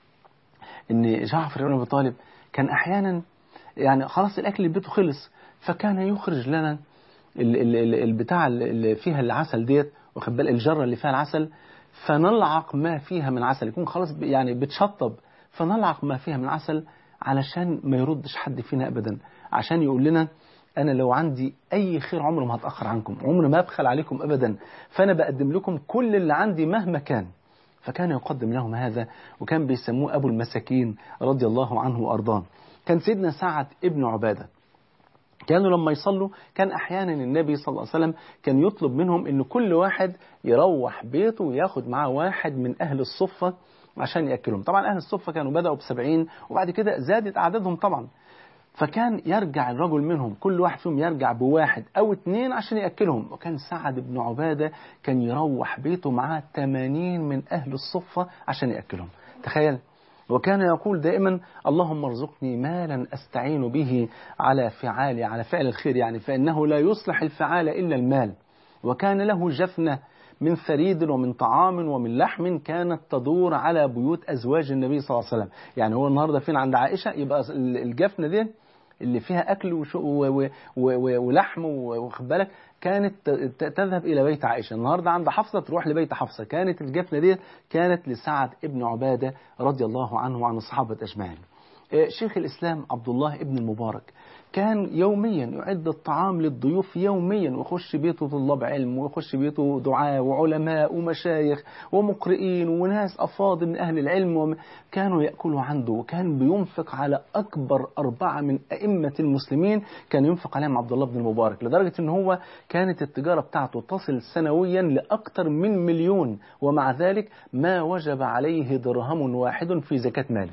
ان جعفر بن ابي طالب كان احيانا يعني خلاص الاكل اللي بيته خلص فكان يخرج لنا البتاع اللي فيها العسل ديت واخد بالك الجره اللي فيها العسل فنلعق ما فيها من عسل يكون خلاص يعني بتشطب فنلعق ما فيها من عسل علشان ما يردش حد فينا ابدا عشان يقول لنا انا لو عندي اي خير عمره ما هتاخر عنكم عمري ما ابخل عليكم ابدا فانا بقدم لكم كل اللي عندي مهما كان فكان يقدم لهم هذا وكان بيسموه أبو المساكين رضي الله عنه وأرضاه كان سيدنا سعد ابن عبادة كانوا لما يصلوا كان أحيانا النبي صلى الله عليه وسلم كان يطلب منهم أن كل واحد يروح بيته وياخد معاه واحد من أهل الصفة عشان يأكلهم طبعا أهل الصفة كانوا بدأوا بسبعين وبعد كده زادت أعدادهم طبعا فكان يرجع الرجل منهم كل واحد فيهم يرجع بواحد أو اتنين عشان يأكلهم وكان سعد بن عبادة كان يروح بيته معاه 80 من أهل الصفة عشان يأكلهم تخيل وكان يقول دائما اللهم ارزقني مالا أستعين به على فعال على فعل الخير يعني فإنه لا يصلح الفعال إلا المال وكان له جفنة من ثريد ومن طعام ومن لحم كانت تدور على بيوت أزواج النبي صلى الله عليه وسلم يعني هو النهاردة فين عند عائشة يبقى الجفنة دي اللي فيها أكل وشو و و و ولحم واخد بالك كانت تذهب إلى بيت عائشة النهاردة عند حفصة تروح لبيت حفصة كانت الجفنة دي كانت لسعد ابن عبادة رضي الله عنه وعن الصحابة أجمعين شيخ الإسلام عبد الله ابن المبارك كان يوميا يعد الطعام للضيوف يوميا ويخش بيته طلاب علم ويخش بيته دعاء وعلماء ومشايخ ومقرئين وناس أفاضل من أهل العلم كانوا يأكلوا عنده وكان بينفق على أكبر أربعة من أئمة المسلمين كان ينفق عليهم عبد الله بن المبارك لدرجة أن هو كانت التجارة بتاعته تصل سنويا لأكثر من مليون ومع ذلك ما وجب عليه درهم واحد في زكاة ماله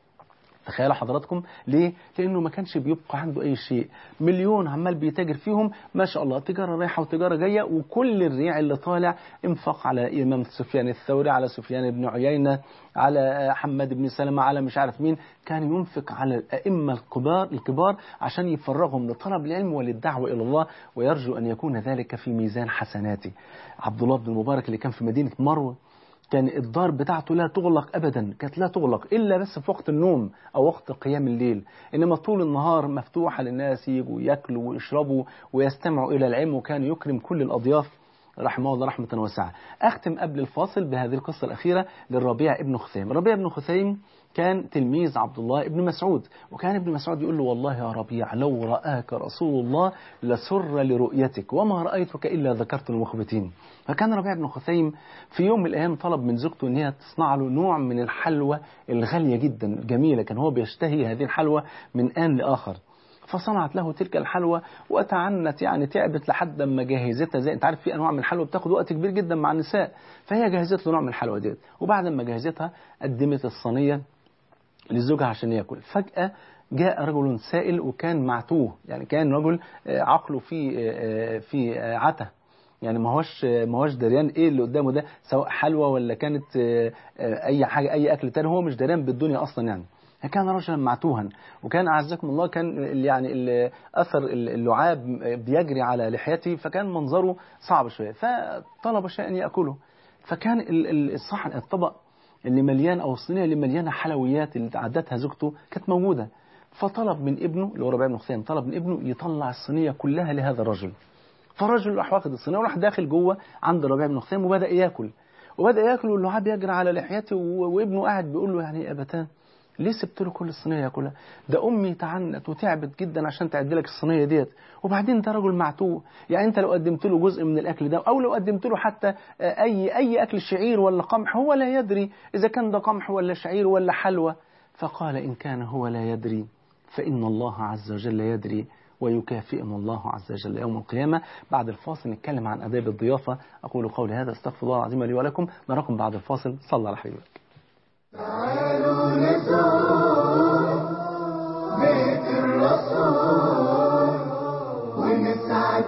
تخيلوا حضراتكم ليه؟ لأنه ما كانش بيبقى عنده أي شيء مليون عمال بيتاجر فيهم ما شاء الله تجارة رايحة وتجارة جاية وكل الريع اللي طالع انفق على إمام سفيان الثوري على سفيان بن عيينة على حماد بن سلمة على مش عارف مين كان ينفق على الأئمة الكبار الكبار عشان يفرغهم لطلب العلم وللدعوة إلى الله ويرجو أن يكون ذلك في ميزان حسناته عبد الله بن المبارك اللي كان في مدينة مروه كان الدار بتاعته لا تغلق أبدا كانت لا تغلق إلا بس في وقت النوم أو وقت قيام الليل إنما طول النهار مفتوحة للناس يجوا يأكلوا ويشربوا ويستمعوا إلى العلم وكان يكرم كل الأضياف رحمه الله رحمة واسعة أختم قبل الفاصل بهذه القصة الأخيرة للربيع ابن خثيم الربيع ابن خثيم كان تلميذ عبد الله ابن مسعود وكان ابن مسعود يقول له والله يا ربيع لو رآك رسول الله لسر لرؤيتك وما رأيتك إلا ذكرت المخبتين فكان ربيع بن خثيم في يوم من الأيام طلب من زوجته أن هي تصنع له نوع من الحلوى الغالية جدا الجميلة كان هو بيشتهي هذه الحلوى من آن لآخر فصنعت له تلك الحلوى وتعنت يعني تعبت لحد ما جهزتها زي انت عارف في انواع من الحلوى بتاخد وقت كبير جدا مع النساء فهي جهزت له نوع من الحلوى ديت وبعد ما جهزتها قدمت الصينيه لزوجها عشان ياكل فجاه جاء رجل سائل وكان معتوه يعني كان رجل عقله في في عته يعني ما هوش ما هوش دريان ايه اللي قدامه ده سواء حلوى ولا كانت اي حاجه اي اكل تاني هو مش دريان بالدنيا اصلا يعني كان رجلا معتوها وكان اعزكم الله كان يعني اثر اللعاب بيجري على لحيته فكان منظره صعب شويه فطلب شيئا ياكله فكان الصحن الطبق اللي مليان او الصينيه اللي مليانه حلويات اللي عدتها زوجته كانت موجوده فطلب من ابنه اللي هو ربيع بن خثيم طلب من ابنه يطلع الصينيه كلها لهذا الرجل فالرجل راح واخد الصينيه وراح داخل جوه عند ربيع بن خثيم وبدا ياكل وبدا ياكل واللعاب يجري على لحيته وابنه قاعد بيقول له يعني يا ابتان ليه سبت له كل الصينيه ياكلها ده امي تعنت وتعبت جدا عشان تعد لك الصينيه ديت وبعدين ده رجل معتوه يعني انت لو قدمت له جزء من الاكل ده او لو قدمت له حتى اي اي اكل شعير ولا قمح هو لا يدري اذا كان ده قمح ولا شعير ولا حلوى فقال ان كان هو لا يدري فان الله عز وجل يدري ويكافئنا الله عز وجل يوم القيامة بعد الفاصل نتكلم عن أداب الضيافة أقول قولي هذا استغفر الله العظيم لي ولكم نراكم بعد الفاصل صلى على حبيبك تعالوا نزور بيت الرسول ونسعد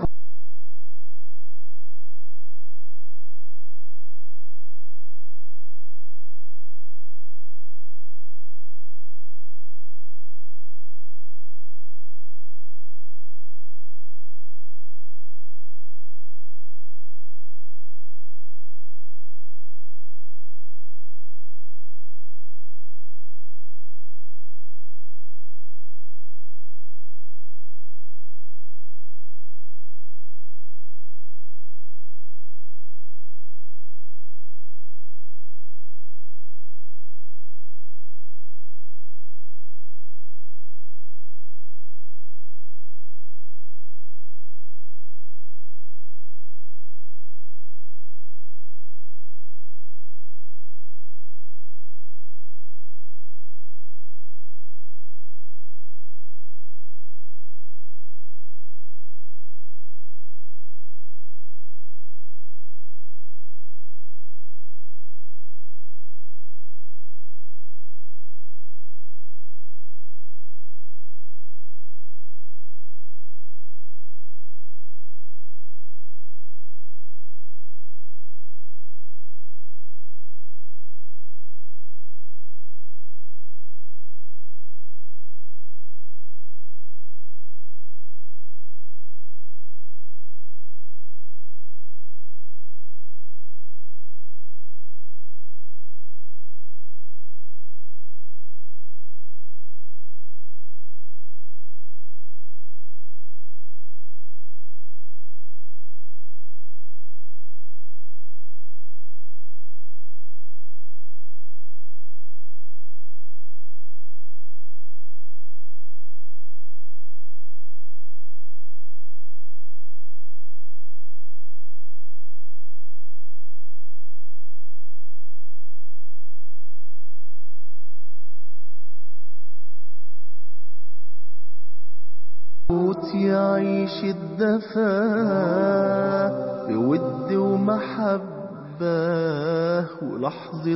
موت يعيش الدفا بود ومحبة ولحظة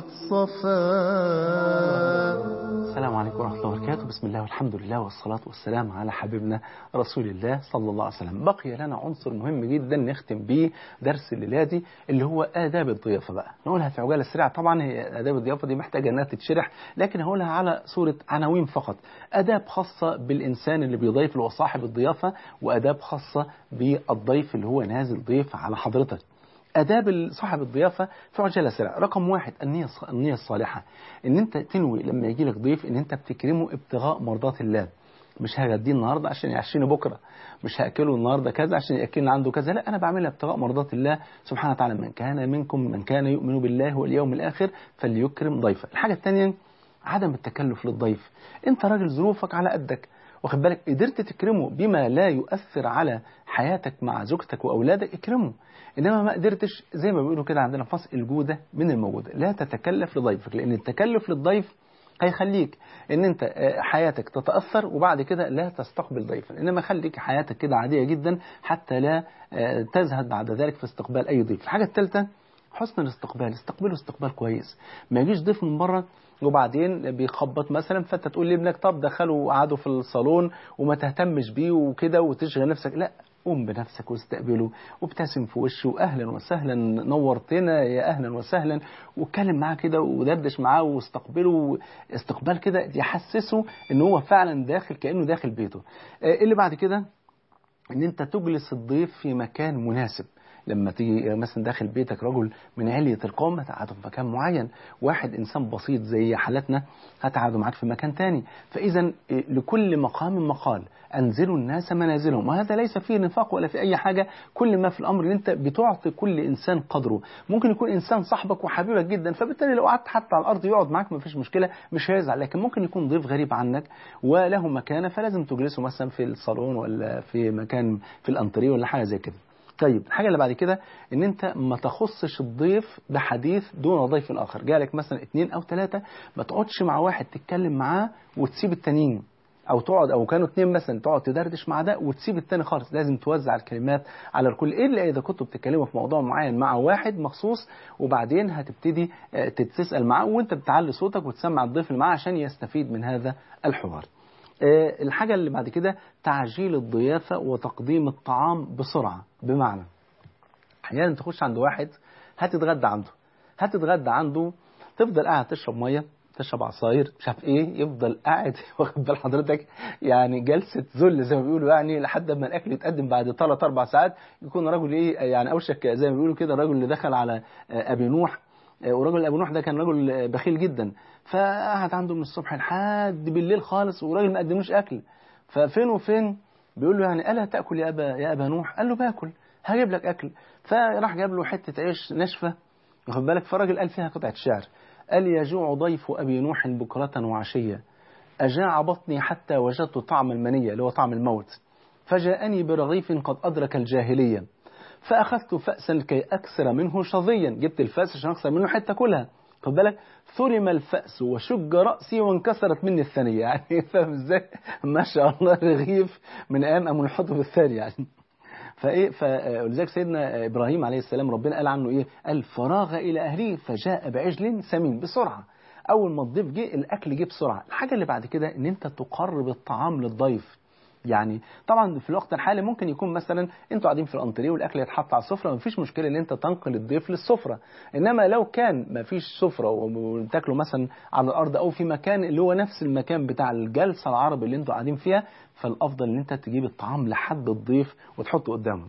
صفا السلام عليكم ورحمة الله وبركاته بسم الله والحمد لله والصلاة والسلام على حبيبنا رسول الله صلى الله عليه وسلم بقي لنا عنصر مهم جدا نختم به درس الليلة دي اللي هو آداب الضيافة بقى نقولها في عجالة سريعة طبعا هي آداب الضيافة دي محتاجة أنها تتشرح لكن هقولها على صورة عناوين فقط آداب خاصة بالإنسان اللي بيضيف اللي هو صاحب الضيافة وآداب خاصة بالضيف اللي هو نازل ضيف على حضرتك آداب صاحب الضيافة في عجالة سريعة رقم واحد النية النية الصالحة إن أنت تنوي لما يجي لك ضيف إن أنت بتكرمه ابتغاء مرضات الله مش هغديه النهارده عشان يعشيني بكره مش هاكله النهارده كذا عشان ياكلني عنده كذا لا انا بعملها ابتغاء مرضات الله سبحانه وتعالى من كان منكم من كان يؤمن بالله واليوم الاخر فليكرم ضيفه الحاجه الثانيه عدم التكلف للضيف انت راجل ظروفك على قدك واخد بالك قدرت تكرمه بما لا يؤثر على حياتك مع زوجتك واولادك اكرمه انما ما قدرتش زي ما بيقولوا كده عندنا فصل الجوده من الموجوده لا تتكلف لضيفك لان التكلف للضيف هيخليك ان انت حياتك تتاثر وبعد كده لا تستقبل ضيفا انما خليك حياتك كده عاديه جدا حتى لا تزهد بعد ذلك في استقبال اي ضيف الحاجه الثالثه حسن الاستقبال استقبله استقبال كويس ما يجيش ضيف من بره وبعدين بيخبط مثلا فانت تقول لابنك طب دخله وقعده في الصالون وما تهتمش بيه وكده وتشغل نفسك لا قوم بنفسك واستقبله وابتسم في وشه اهلا وسهلا نورتنا يا اهلا وسهلا واتكلم معاه كده ودردش معاه واستقبله استقبال كده يحسسه ان هو فعلا داخل كانه داخل بيته اللي بعد كده ان انت تجلس الضيف في مكان مناسب لما تيجي مثلا داخل بيتك رجل من علية القوم هتقعده في مكان معين واحد إنسان بسيط زي حالتنا هتقعده معاك في مكان تاني فإذا لكل مقام مقال أنزلوا الناس منازلهم وهذا ليس فيه نفاق ولا في أي حاجة كل ما في الأمر إن أنت بتعطي كل إنسان قدره ممكن يكون إنسان صاحبك وحبيبك جدا فبالتالي لو قعدت حتى على الأرض يقعد معاك ما فيش مشكلة مش هيزعل لكن ممكن يكون ضيف غريب عنك وله مكانة فلازم تجلسه مثلا في الصالون ولا في مكان في الأنتريه ولا حاجة زي كده طيب الحاجة اللي بعد كده ان انت ما تخصش الضيف بحديث دون ضيف اخر جالك مثلا اتنين او تلاتة ما تقعدش مع واحد تتكلم معاه وتسيب التانيين او تقعد او كانوا اتنين مثلا تقعد تدردش مع ده وتسيب التاني خالص لازم توزع الكلمات على الكل الا اذا كنتوا بتتكلموا في موضوع معين مع واحد مخصوص وبعدين هتبتدي تتسال معاه وانت بتعلي صوتك وتسمع الضيف اللي معاه عشان يستفيد من هذا الحوار الحاجة اللي بعد كده تعجيل الضيافة وتقديم الطعام بسرعة بمعنى أحيانا تخش عند واحد هتتغدى عنده هتتغدى عنده تفضل قاعد تشرب مية تشرب عصاير مش عارف ايه يفضل قاعد واخد بال حضرتك يعني جلسه ذل زي ما بيقولوا يعني لحد ما الاكل يتقدم بعد ثلاث اربع ساعات يكون رجل ايه يعني اوشك زي ما بيقولوا كده الراجل اللي دخل على ابي نوح ورجل ابو نوح ده كان رجل بخيل جدا فقعد عنده من الصبح لحد بالليل خالص وراجل ما قدموش اكل ففين وفين بيقول له يعني الا تاكل يا ابا يا ابا نوح قال له باكل هجيب لك اكل فراح جاب له حته عيش ناشفه واخد بالك فالراجل قال فيها قطعه شعر قال يجوع ضيف ابي نوح بكره وعشيه اجاع بطني حتى وجدت طعم المنيه اللي هو طعم الموت فجاءني برغيف قد ادرك الجاهليه فأخذت فأسا كي أكسر منه شظيا جبت الفأس عشان أكسر منه حتة كلها خد بالك ثرم الفأس وشج رأسي وانكسرت مني الثانية يعني فاهم ازاي ما شاء الله رغيف من أيام أم الحطب الثاني يعني فايه فلذلك سيدنا ابراهيم عليه السلام ربنا قال عنه ايه قال فراغ الى اهله فجاء بعجل سمين بسرعه اول ما الضيف جه الاكل جه بسرعه الحاجه اللي بعد كده ان انت تقرب الطعام للضيف يعني طبعا في الوقت الحالي ممكن يكون مثلا انتوا قاعدين في الانتريه والاكل يتحط على السفره مفيش مشكله ان انت تنقل الضيف للسفره انما لو كان مفيش سفره وتاكلوا مثلا على الارض او في مكان اللي هو نفس المكان بتاع الجلسه العربي اللي انتوا قاعدين فيها فالافضل ان انت تجيب الطعام لحد الضيف وتحطه قدامه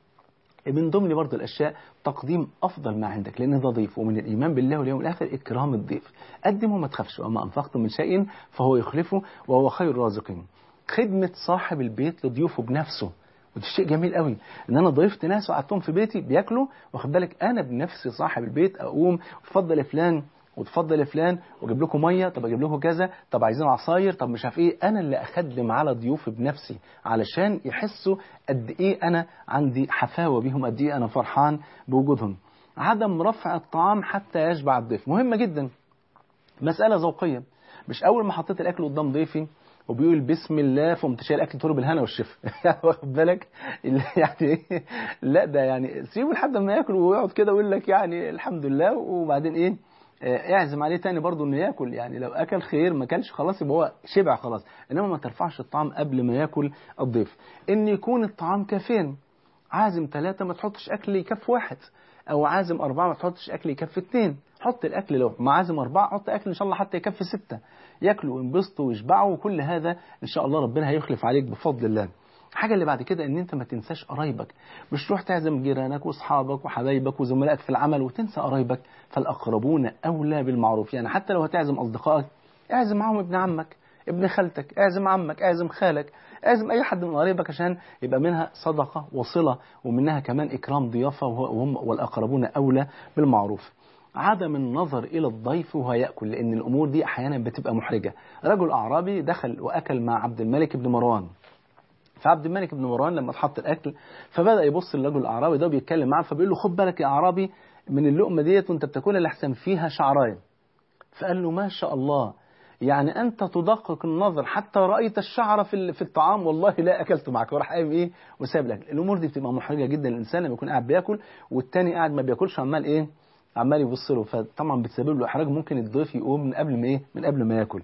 من ضمن برضه الاشياء تقديم افضل ما عندك لان ده ضيف ومن الايمان بالله واليوم الاخر اكرام الضيف قدم وما تخافش وما انفقتم من شيء فهو يخلفه وهو خير الرازقين خدمة صاحب البيت لضيوفه بنفسه وده شيء جميل قوي ان انا ضيفت ناس وقعدتهم في بيتي بياكلوا واخد بالك انا بنفسي صاحب البيت اقوم اتفضل يا فلان وتفضل يا فلان واجيب لكم ميه طب اجيب لكم كذا طب عايزين عصاير طب مش عارف ايه انا اللي اخدم على ضيوفي بنفسي علشان يحسوا قد ايه انا عندي حفاوه بيهم قد ايه انا فرحان بوجودهم عدم رفع الطعام حتى يشبع الضيف مهمه جدا مساله ذوقيه مش اول ما حطيت الاكل قدام ضيفي وبيقول بسم الله فقمت شايل الاكل تقول بالهنا والشفا واخد بالك اللي يعني إيه؟ لا ده يعني سيبه لحد ما ياكل ويقعد كده ويقول لك يعني الحمد لله وبعدين ايه آه، اعزم عليه تاني برضه انه ياكل يعني لو اكل خير ما كلش خلاص يبقى هو شبع خلاص انما ما ترفعش الطعام قبل ما ياكل الضيف ان يكون الطعام كافين عازم ثلاثة ما تحطش اكل يكفي واحد او عازم اربعة ما تحطش اكل يكفي اثنين حط الاكل لو معازم اربعة حط اكل ان شاء الله حتى يكفي ستة ياكلوا وينبسطوا ويشبعوا وكل هذا ان شاء الله ربنا هيخلف عليك بفضل الله الحاجة اللي بعد كده ان انت ما تنساش قرايبك مش تروح تعزم جيرانك واصحابك وحبايبك وزملائك في العمل وتنسى قرايبك فالاقربون اولى بالمعروف يعني حتى لو هتعزم اصدقائك اعزم معاهم ابن عمك ابن خالتك اعزم عمك اعزم خالك اعزم اي حد من قرايبك عشان يبقى منها صدقة وصلة ومنها كمان اكرام ضيافة وهو- وهم والاقربون اولى بالمعروف عدم النظر إلى الضيف وهو يأكل لأن الأمور دي أحيانا بتبقى محرجة رجل أعرابي دخل وأكل مع عبد الملك بن مروان فعبد الملك بن مروان لما اتحط الاكل فبدا يبص للرجل الاعرابي ده وبيتكلم معاه فبيقول له خد بالك يا اعرابي من اللقمه ديت وانت بتاكلها لحسن فيها شعرايه فقال له ما شاء الله يعني انت تدقق النظر حتى رايت الشعر في ال- في الطعام والله لا اكلت معك وراح قايم ايه وساب الاكل الامور دي بتبقى محرجه جدا للانسان لما يكون قاعد بياكل والتاني قاعد ما بياكلش عمال ايه عمال يبص له فطبعا بتسبب له احراج ممكن الضيف يقوم من قبل ما ايه من قبل ما ياكل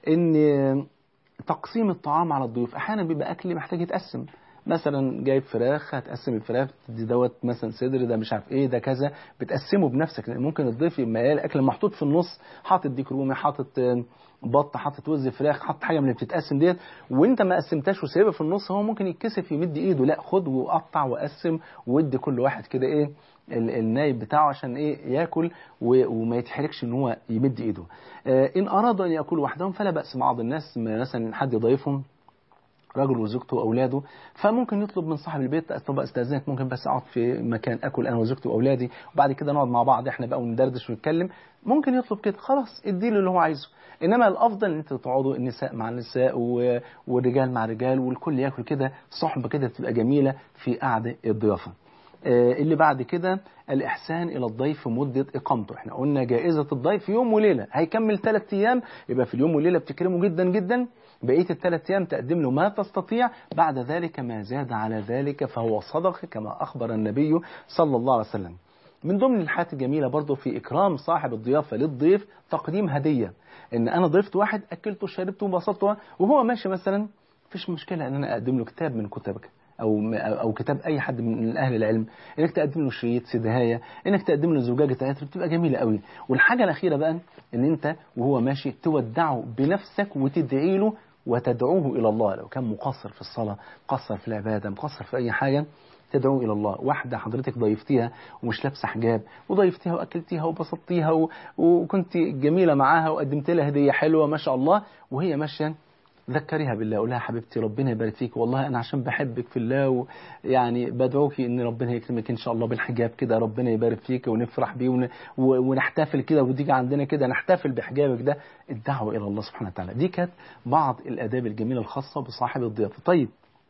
ان تقسيم الطعام على الضيوف احيانا بيبقى اكل محتاج يتقسم مثلا جايب فراخ هتقسم الفراخ دي دوت مثلا صدر ده مش عارف ايه ده كذا بتقسمه بنفسك لان ممكن الضيف يبقى يلاقي الاكل محطوط في النص حاطط ديك رومي حاطط آه، بط حاطط وز فراخ حاطط حاجه من اللي بتتقسم ديت وانت ما قسمتهاش وسايبها في النص هو ممكن يتكسف يمد ايده لا خد وقطع وقسم وادي كل واحد كده ايه ال- النايب بتاعه عشان ايه ياكل و- وما يتحركش ان هو يمد ايده آه، ان ارادوا ان ياكلوا وحدهم فلا باس بعض الناس مثلا حد يضيفهم راجل وزوجته واولاده فممكن يطلب من صاحب البيت طب استاذنك ممكن بس اقعد في مكان اكل انا وزوجتي واولادي وبعد كده نقعد مع بعض احنا بقى وندردش ونتكلم ممكن يطلب كده خلاص اديله اللي هو عايزه انما الافضل ان انتوا تقعدوا النساء مع النساء و- والرجال مع الرجال والكل ياكل كده صحبه كده تبقى جميله في قعده الضيافه آه، اللي بعد كده الإحسان إلى الضيف مدة إقامته احنا قلنا جائزة الضيف يوم وليلة هيكمل ثلاث أيام يبقى في اليوم والليلة بتكرمه جدا جدا بقية الثلاث أيام تقدم له ما تستطيع بعد ذلك ما زاد على ذلك فهو صدقة كما أخبر النبي صلى الله عليه وسلم من ضمن الحاجات الجميلة برضو في إكرام صاحب الضيافة للضيف تقديم هدية إن أنا ضيفت واحد أكلته وشربته وبسطته وهو ماشي مثلا مفيش مشكلة إن أنا أقدم له كتاب من كتبك او او كتاب اي حد من اهل العلم انك تقدم له شريط سدهايه انك تقدم له زجاجه عطر بتبقى جميله قوي والحاجه الاخيره بقى ان انت وهو ماشي تودعه بنفسك وتدعي له وتدعوه الى الله لو كان مقصر في الصلاه مقصر في العباده مقصر في اي حاجه تدعو الى الله واحده حضرتك ضيفتيها ومش لابسه حجاب وضيفتيها واكلتيها وبسطتيها و... وكنت جميله معاها وقدمت لها هديه حلوه ما شاء الله وهي ماشيه ذكريها بالله قول لها حبيبتي ربنا يبارك فيك والله انا عشان بحبك في الله ويعني بدعوك ان ربنا يكرمك ان شاء الله بالحجاب كده ربنا يبارك فيك ونفرح بيه ون... و... ونحتفل كده وتيجي عندنا كده نحتفل بحجابك ده الدعوه الى الله سبحانه وتعالى دي كانت بعض الاداب الجميله الخاصه بصاحب الضيافه طيب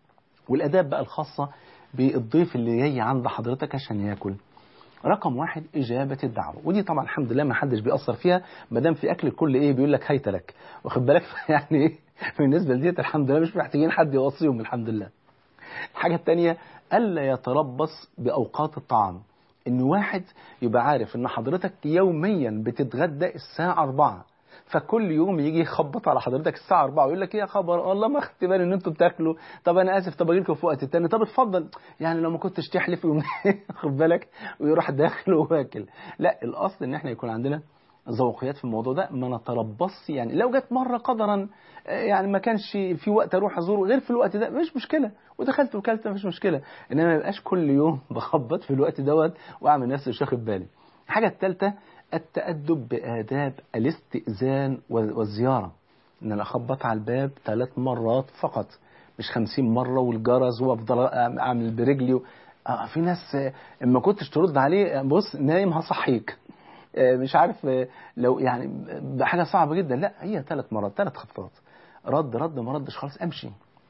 والاداب بقى الخاصه بالضيف اللي جاي عند حضرتك عشان ياكل رقم واحد إجابة الدعوة ودي طبعا الحمد لله ما حدش بيأثر فيها ما دام في أكل الكل إيه بيقول لك هيت لك واخد بالك يعني إيه بالنسبة لديت الحمد لله مش محتاجين حد يوصيهم الحمد لله الحاجة الثانية ألا يتربص بأوقات الطعام إن واحد يبقى عارف إن حضرتك يوميا بتتغدى الساعة 4 فكل يوم يجي يخبط على حضرتك الساعة 4 ويقول لك ايه يا خبر والله ما خدت بالي ان انتوا بتاكلوا طب انا اسف طب اجي لكم في وقت تاني طب اتفضل يعني لو ما كنتش تحلف يوم خد بالك ويروح داخل واكل لا الاصل ان احنا يكون عندنا ذوقيات في الموضوع ده ما نتربصش يعني لو جت مره قدرا يعني ما كانش في وقت اروح ازوره غير في الوقت ده مش مشكله ودخلت وكلت مفيش مشكله انما ما يبقاش كل يوم بخبط في الوقت دوت واعمل نفسي مش واخد بالي الحاجه الثالثه التأدب بآداب الاستئذان والزيارة إن أنا أخبط على الباب ثلاث مرات فقط مش خمسين مرة والجرس وأفضل أعمل برجلي آه في ناس ما كنتش ترد عليه بص نايم هصحيك مش عارف لو يعني بحاجة صعبة جدا لا هي ثلاث مرات ثلاث خطات رد رد ما ردش خلاص أمشي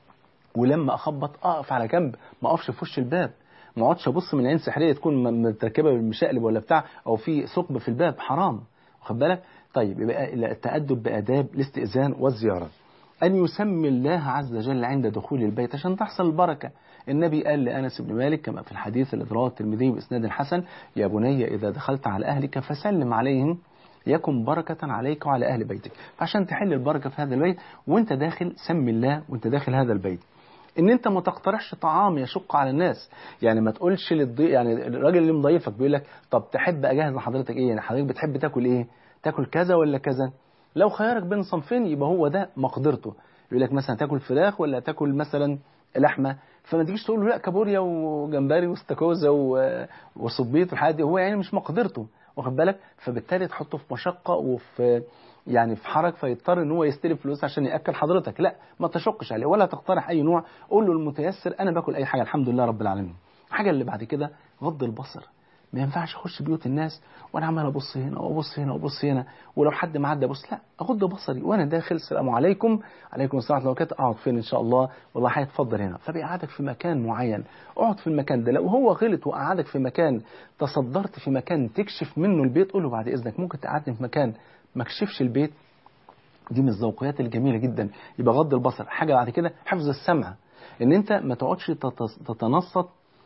ولما أخبط أقف على جنب ما أقفش في وش الباب ما اقعدش ابص من عين سحريه تكون متركبه بالمشقلب ولا بتاع او في ثقب في الباب حرام واخد بالك طيب يبقى التادب باداب الاستئذان والزياره أن يسمي الله عز وجل عند دخول البيت عشان تحصل البركة النبي قال لأنس بن مالك كما في الحديث الذي رواه الترمذي بإسناد حسن يا بني إذا دخلت على أهلك فسلم عليهم يكن بركة عليك وعلى أهل بيتك فعشان تحل البركة في هذا البيت وانت داخل سمي الله وانت داخل هذا البيت ان انت ما تقترحش طعام يشق على الناس يعني ما تقولش للضي يعني الراجل اللي مضيفك بيقول لك طب تحب اجهز لحضرتك ايه يعني حضرتك بتحب تاكل ايه تاكل كذا ولا كذا لو خيارك بين صنفين يبقى هو ده مقدرته يقول لك مثلا تاكل فراخ ولا تاكل مثلا لحمه فما تجيش تقول له لا كابوريا وجمبري واستاكوزا و- وصبيط والحاجات دي هو يعني مش مقدرته واخد بالك فبالتالي تحطه في مشقه وفي يعني في حرج فيضطر ان هو يستلف فلوس عشان ياكل حضرتك لا ما تشقش عليه ولا تقترح اي نوع قول له المتيسر انا باكل اي حاجه الحمد لله رب العالمين الحاجه اللي بعد كده غض البصر ما ينفعش اخش بيوت الناس وانا عمال ابص هنا وابص هنا وابص هنا ولو حد معدي ابص لا اغض بصري وانا داخل السلام عليكم عليكم السلام ورحمه الله وبركاته اقعد فين ان شاء الله والله هيتفضل هنا فبيقعدك في مكان معين اقعد في المكان ده لو هو غلط وقعدك في مكان تصدرت في مكان تكشف منه البيت قول له بعد اذنك ممكن تقعدني في مكان ما كشفش البيت دي من الذوقيات الجميله جدا يبقى غض البصر حاجه بعد كده حفظ السمع ان انت ما تقعدش تتص- تتنصت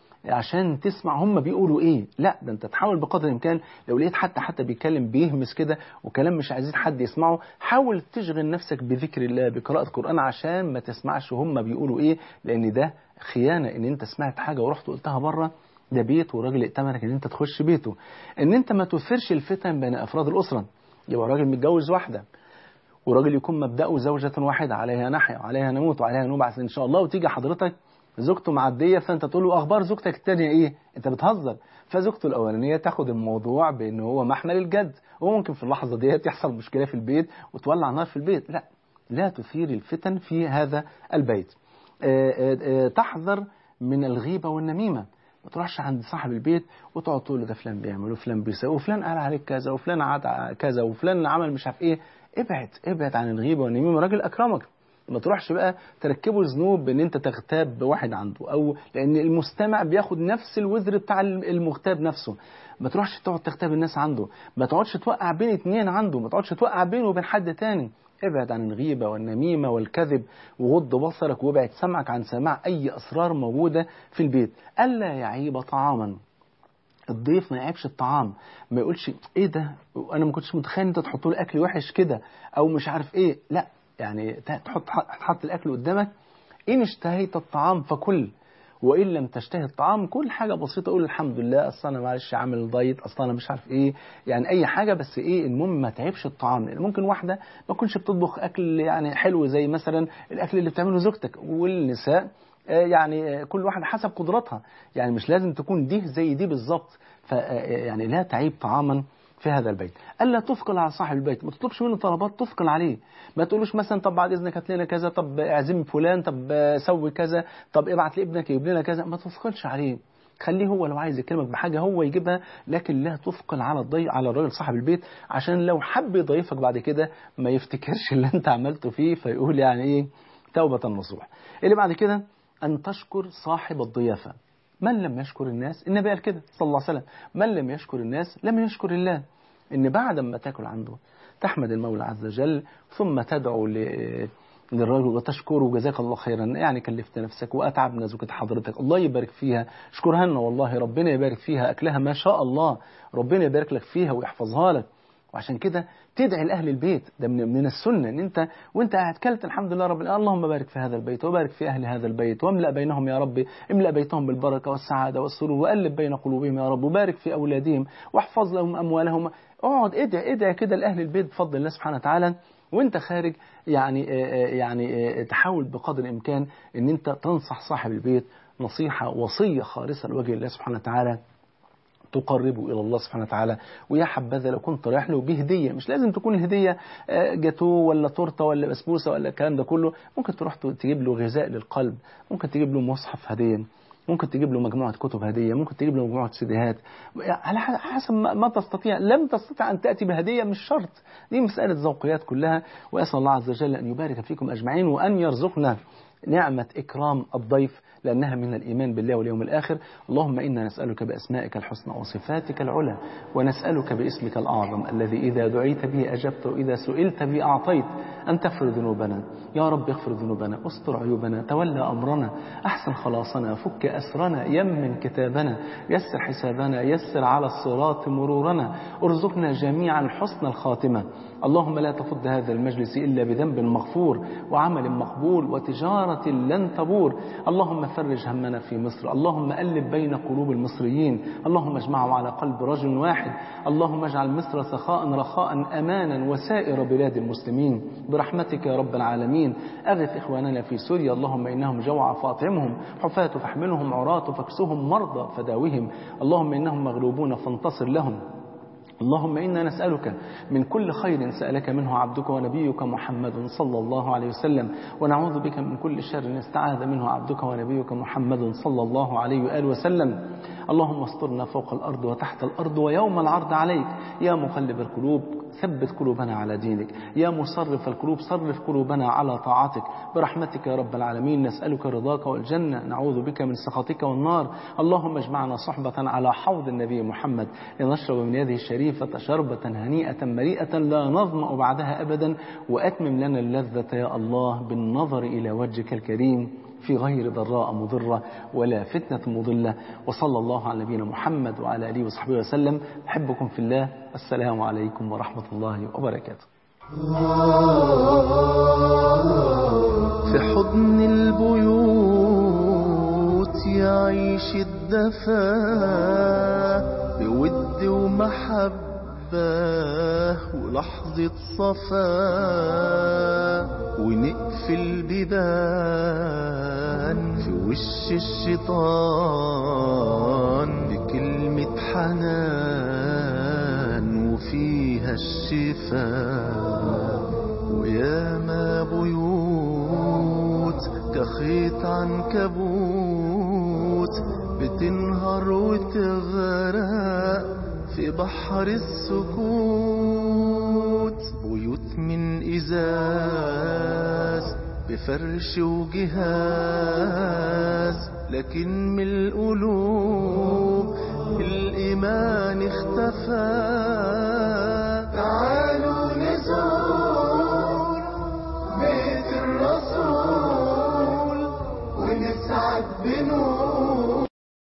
عشان تسمع هم بيقولوا ايه لا ده انت تحاول بقدر الامكان لو لقيت حتى حتى بيتكلم بيهمس كده وكلام مش عايزين حد يسمعه حاول تشغل نفسك بذكر الله بقراءة قرآن عشان ما تسمعش هم بيقولوا ايه لان ده خيانة ان انت سمعت حاجة ورحت قلتها بره ده بيت وراجل ائتمنك ان انت تخش بيته ان انت ما تثيرش الفتن بين افراد الاسرة يبقى راجل متجوز واحدة وراجل يكون مبدأه زوجة واحدة عليها نحيا وعليها نموت وعليها نبعث إن شاء الله وتيجي حضرتك زوجته معدية فأنت تقول له أخبار زوجتك التانية إيه؟ أنت بتهزر فزوجته الأولانية تاخد الموضوع بأن هو محمل الجد وممكن في اللحظة دي تحصل مشكلة في البيت وتولع نار في البيت لا لا تثير الفتن في هذا البيت آه، آه، آه، تحذر من الغيبة والنميمة ما تروحش عند صاحب البيت وتقعد تقول له ده فلان بيعمل وفلان بيسوي وفلان قال عليك كذا وفلان عاد ع- كذا وفلان عمل مش عارف ايه ابعد ابعد عن الغيبه والنميمه راجل اكرمك ما تروحش بقى تركبه ذنوب بان انت تغتاب بواحد عنده او لان المستمع بياخد نفس الوزر بتاع المغتاب نفسه ما تروحش تقعد تغتاب الناس عنده ما تقعدش توقع بين اتنين عنده ما تقعدش توقع بينه وبين حد تاني ابعد عن الغيبة والنميمة والكذب وغض بصرك وابعد سمعك عن سماع أي أسرار موجودة في البيت ألا يعيب طعاما الضيف ما يعيبش الطعام ما يقولش ايه ده انا ما كنتش متخيل انت تحط له اكل وحش كده او مش عارف ايه لا يعني تحط تحط الاكل قدامك ان اشتهيت الطعام فكل وان لم تشتهي الطعام كل حاجه بسيطه قول الحمد لله اصل انا معلش عامل دايت اصل انا مش عارف ايه يعني اي حاجه بس ايه المهم ما تعيبش الطعام لان ممكن واحده ما تكونش بتطبخ اكل يعني حلو زي مثلا الاكل اللي بتعمله زوجتك والنساء آه، يعني آه، كل واحده حسب قدراتها يعني مش لازم تكون دي زي دي بالظبط ف آه، يعني لا تعيب طعاما في هذا البيت الا تثقل على صاحب البيت ما تطلبش منه طلبات تثقل عليه ما تقولوش مثلا طب بعد اذنك هات لنا كذا طب اعزم فلان طب آه، سوي كذا طب ابعت لابنك يجيب لنا كذا ما تثقلش عليه خليه هو لو عايز يكلمك بحاجه هو يجيبها لكن لا تثقل على الضي على الراجل صاحب البيت عشان لو حب يضيفك بعد كده ما يفتكرش اللي انت عملته فيه فيقول يعني ايه توبه نصوح اللي بعد كده ان تشكر صاحب الضيافه من لم يشكر الناس النبي قال كده صلى الله عليه وسلم من لم يشكر الناس لم يشكر الله ان بعد ما تاكل عنده تحمد المولى عز وجل ثم تدعو ل- للرجل وتشكره جزاك الله خيرا يعني كلفت نفسك واتعبنا زوجة حضرتك الله يبارك فيها اشكرها لنا والله ربنا يبارك فيها اكلها ما شاء الله ربنا يبارك لك فيها ويحفظها لك وعشان كده تدعي لاهل البيت ده من من السنه ان انت وانت قاعد كلت الحمد لله رب العالمين اللهم بارك في هذا البيت وبارك في اهل هذا البيت واملا بينهم يا رب املا بيتهم بالبركه والسعاده والسرور وقلب بين قلوبهم يا رب وبارك في اولادهم واحفظ لهم اموالهم اقعد ادعي ادعي كده لاهل البيت بفضل الله سبحانه وتعالى وانت خارج يعني آه، آه، يعني آه، تحاول بقدر الامكان ان انت تنصح صاحب البيت نصيحه وصيه خالصه لوجه الله سبحانه وتعالى تقربه إلى الله سبحانه وتعالى ويا حبذا لو كنت رايح له بهدية مش لازم تكون الهدية آه، جاتو ولا تورته ولا بسبوسة ولا الكلام ده كله ممكن تروح تجيب له غذاء للقلب ممكن تجيب له مصحف هدية ممكن تجيب له مجموعة كتب هدية ممكن تجيب له مجموعة سيديهات على حسب ما ما تستطيع لم تستطع أن تأتي بهدية مش شرط دي مسألة ذوقيات كلها وأسأل الله عز وجل أن يبارك فيكم أجمعين وأن يرزقنا نعمة إكرام الضيف لأنها من الإيمان بالله واليوم الآخر اللهم إنا نسألك بأسمائك الحسنى وصفاتك العلى ونسألك باسمك الأعظم الذي إذا دعيت به أجبت وإذا سئلت به أعطيت أن تغفر ذنوبنا يا رب اغفر ذنوبنا استر عيوبنا تولى أمرنا أحسن خلاصنا فك أسرنا يمن كتابنا يسر حسابنا يسر على الصراط مرورنا ارزقنا جميعا حسن الخاتمة اللهم لا تفض هذا المجلس إلا بذنب مغفور وعمل مقبول وتجارة لن تبور اللهم فرج همنا في مصر اللهم ألف بين قلوب المصريين اللهم اجمعهم على قلب رجل واحد اللهم اجعل مصر سخاء رخاء أمانا وسائر بلاد المسلمين برحمتك يا رب العالمين أغث إخواننا في سوريا اللهم إنهم جوع فاطعمهم حفاة فاحملهم عراة فاكسهم مرضى فداوهم اللهم إنهم مغلوبون فانتصر لهم اللهم إنا نسألك من كل خير سألك منه عبدك ونبيك محمد صلى الله عليه وسلم ونعوذ بك من كل شر استعاذ منه عبدك ونبيك محمد صلى الله عليه وآله وسلم اللهم استرنا فوق الأرض وتحت الأرض ويوم العرض عليك يا مقلب القلوب ثبت قلوبنا على دينك يا مصرف القلوب صرف قلوبنا على طاعتك برحمتك يا رب العالمين نسألك رضاك والجنة نعوذ بك من سخطك والنار اللهم اجمعنا صحبة على حوض النبي محمد لنشرب من يده الشريفة شربة هنيئة مريئة لا نظمأ بعدها أبدا وأتمم لنا اللذة يا الله بالنظر إلى وجهك الكريم في غير ضراء مضرة ولا فتنة مضلة وصلى الله على نبينا محمد وعلى آله وصحبه وسلم أحبكم في الله السلام عليكم ورحمة الله وبركاته في حضن البيوت يعيش الدفا بود ومحبة ولحظة صفا ونقفل بيبان في وش الشيطان بكلمة حنان وفيها الشفاء وياما بيوت كخيط عنكبوت بتنهار وتغرق في بحر السكوت بيوت من إزاز بفرش وجهاز لكن من القلوب الإيمان اختفى